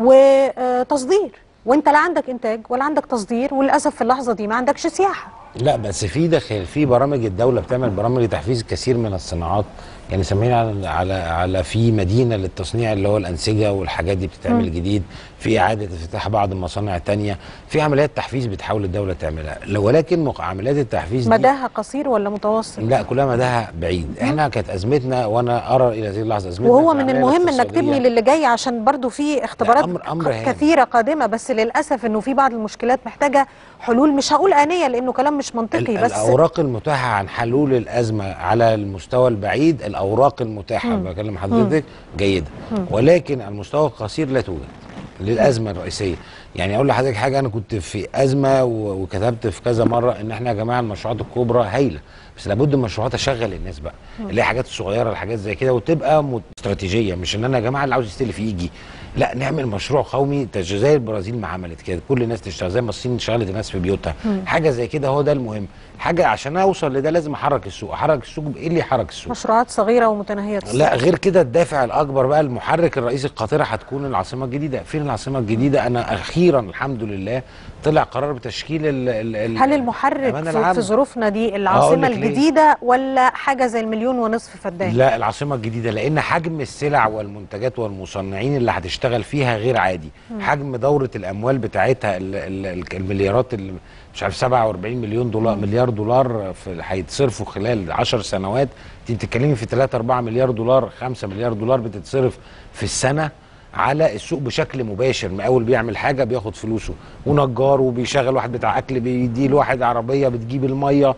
وتصدير وانت لا عندك انتاج ولا عندك تصدير وللاسف في اللحظه دي ما عندكش سياحه
لا بس في داخل في برامج الدوله بتعمل برامج لتحفيز كثير من الصناعات يعني سمينا على على على في مدينه للتصنيع اللي هو الانسجه والحاجات دي بتتعمل جديد في اعاده افتتاح بعض المصانع التانية في عمليات تحفيز بتحاول الدوله تعملها لو- ولكن مق- عمليات التحفيز دي
مداها قصير ولا متوسط
لا كلها مداها بعيد احنا كانت ازمتنا وانا ارى الى هذه اللحظه ازمتنا
وهو
في
من
العملية
المهم انك
الاقتصادية.
تبني للي جاي عشان برضو في اختبارات
أمر- أمر
ك-
هام.
كثيره قادمه بس للاسف انه في بعض المشكلات محتاجه حلول مش هقول انيه لانه كلام مش منطقي
ال-
بس
الاوراق المتاحه عن حلول الازمه على المستوى البعيد الاوراق المتاحه بكلم حضرتك جيده ولكن على المستوى القصير لا توجد للازمه الرئيسيه يعني اقول لحضرتك حاجه انا كنت في ازمه و- وكتبت في كذا مره ان احنا يا جماعه المشروعات الكبرى هايله بس لابد من مشروعات اشغل الناس بقى اللي هي حاجات صغيره الحاجات زي كده وتبقى مت- استراتيجيه مش ان انا يا جماعه اللي عاوز يستلف يجي لا نعمل مشروع قومي تج- زي البرازيل ما عملت كده كل الناس تشتغل زي ما الصين شغلت الناس في بيوتها حاجه زي كده هو ده المهم حاجه عشان اوصل لده لازم احرك السوق احرك السوق بايه اللي يحرك السوق
مشروعات صغيره ومتناهيه الصغر.
لا غير كده الدافع الاكبر بقى المحرك الرئيسي القاطره هتكون العاصمه الجديده فين العاصمه الجديده انا اخيرا الحمد لله طلع قرار بتشكيل ال ال ال
هل المحرك
الأمانة
في,
العامة.
في ظروفنا دي
أقول
العاصمه
لك ليه؟
الجديده ولا حاجه زي المليون ونصف فدان
لا العاصمه الجديده لان حجم السلع والمنتجات والمصنعين اللي هتشتغل فيها غير عادي حجم دوره الاموال بتاعتها ال ال ال المليارات اللي مش عارف 47 مليون دولار مليار دولار في هيتصرفوا خلال 10 سنوات انت بتتكلمي في 3 4 مليار دولار 5 مليار دولار بتتصرف في السنه على السوق بشكل مباشر مقاول بيعمل حاجه بياخد فلوسه ونجار وبيشغل واحد بتاع اكل بيديه لواحد عربيه بتجيب الميه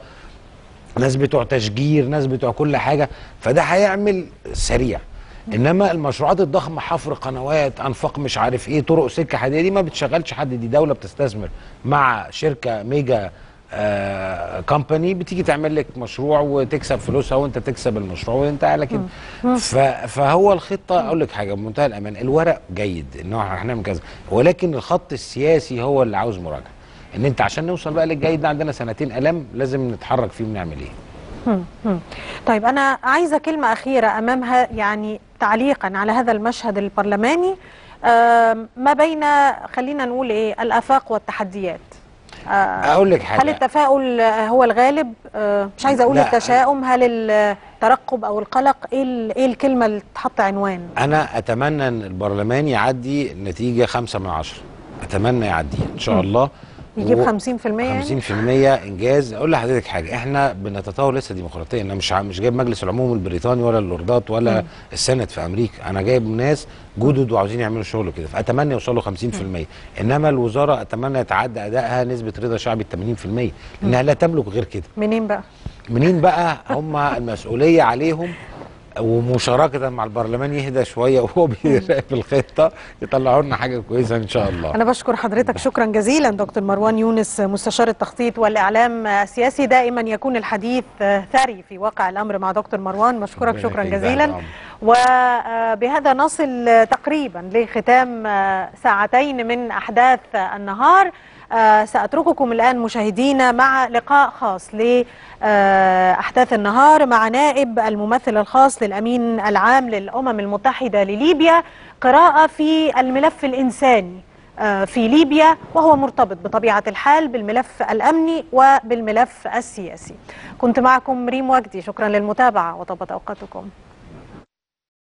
ناس بتوع تشجير ناس بتوع كل حاجه فده هيعمل سريع انما المشروعات الضخمه حفر قنوات انفاق مش عارف ايه طرق سكه حديديه دي ما بتشغلش حد دي دوله بتستثمر مع شركه ميجا كومباني بتيجي تعمل لك مشروع وتكسب فلوسها وانت تكسب المشروع وانت على كده ف- فهو الخطه اقول لك حاجه بمنتهى الامان الورق جيد ان هو هنعمل كذا ولكن الخط السياسي هو اللي عاوز مراجعه ان انت عشان نوصل بقى للجيد ده عندنا سنتين الام لازم نتحرك فيه ونعمل ايه
مم. مم. طيب أنا عايزة كلمة أخيرة أمامها يعني تعليقا على هذا المشهد البرلماني آم، ما بين خلينا نقول إيه الآفاق والتحديات آه،
اقول لك حاجه
هل التفاؤل آه، هو الغالب آه، مش عايزة أقول
لا.
التشاؤم هل الترقب أو القلق إيه ال- إيه الكلمة اللي تحط عنوان
انا اتمنى ان البرلمان يعدي نتيجه خمسة من عشرة اتمنى يعدي ان شاء الله
يجيب
و-
50% يعني
50% انجاز اقول لحضرتك حاجه احنا بنتطور لسه ديمقراطيا انا مش ع- مش جايب مجلس العموم البريطاني ولا اللوردات ولا السنت في امريكا انا جايب ناس جدد وعاوزين يعملوا شغل كده فاتمنى يوصلوا 50% انما الوزاره اتمنى يتعدى ادائها نسبه رضا شعبي 80% لانها لا تملك غير كده
منين بقى؟
منين بقى هم المسؤوليه عليهم ومشاركه مع البرلمان يهدى شويه وهو بيراقب الخطه يطلعوا لنا حاجه كويسه ان شاء الله
أنا بشكر حضرتك شكرا جزيلا دكتور مروان يونس مستشار التخطيط والإعلام السياسي دائما يكون الحديث آه، ثري في واقع الأمر مع دكتور مروان بشكرك
ربنا
شكرا
يخليك، ده
جزيلا
الأمر.
وبهذا نصل آه، تقريبا لختام آه، ساعتين من أحداث آه، النهار آه، سأترككم الآن مشاهدينا مع لقاء خاص لأحداث النهار مع نائب الممثل الخاص للأمين العام للأمم المتحدة لليبيا قراءة في الملف الإنساني آه، في ليبيا وهو مرتبط بطبيعة الحال بالملف الأمني وبالملف السياسي كنت معكم ريم وجدي شكرا للمتابعة وطابت أوقاتكم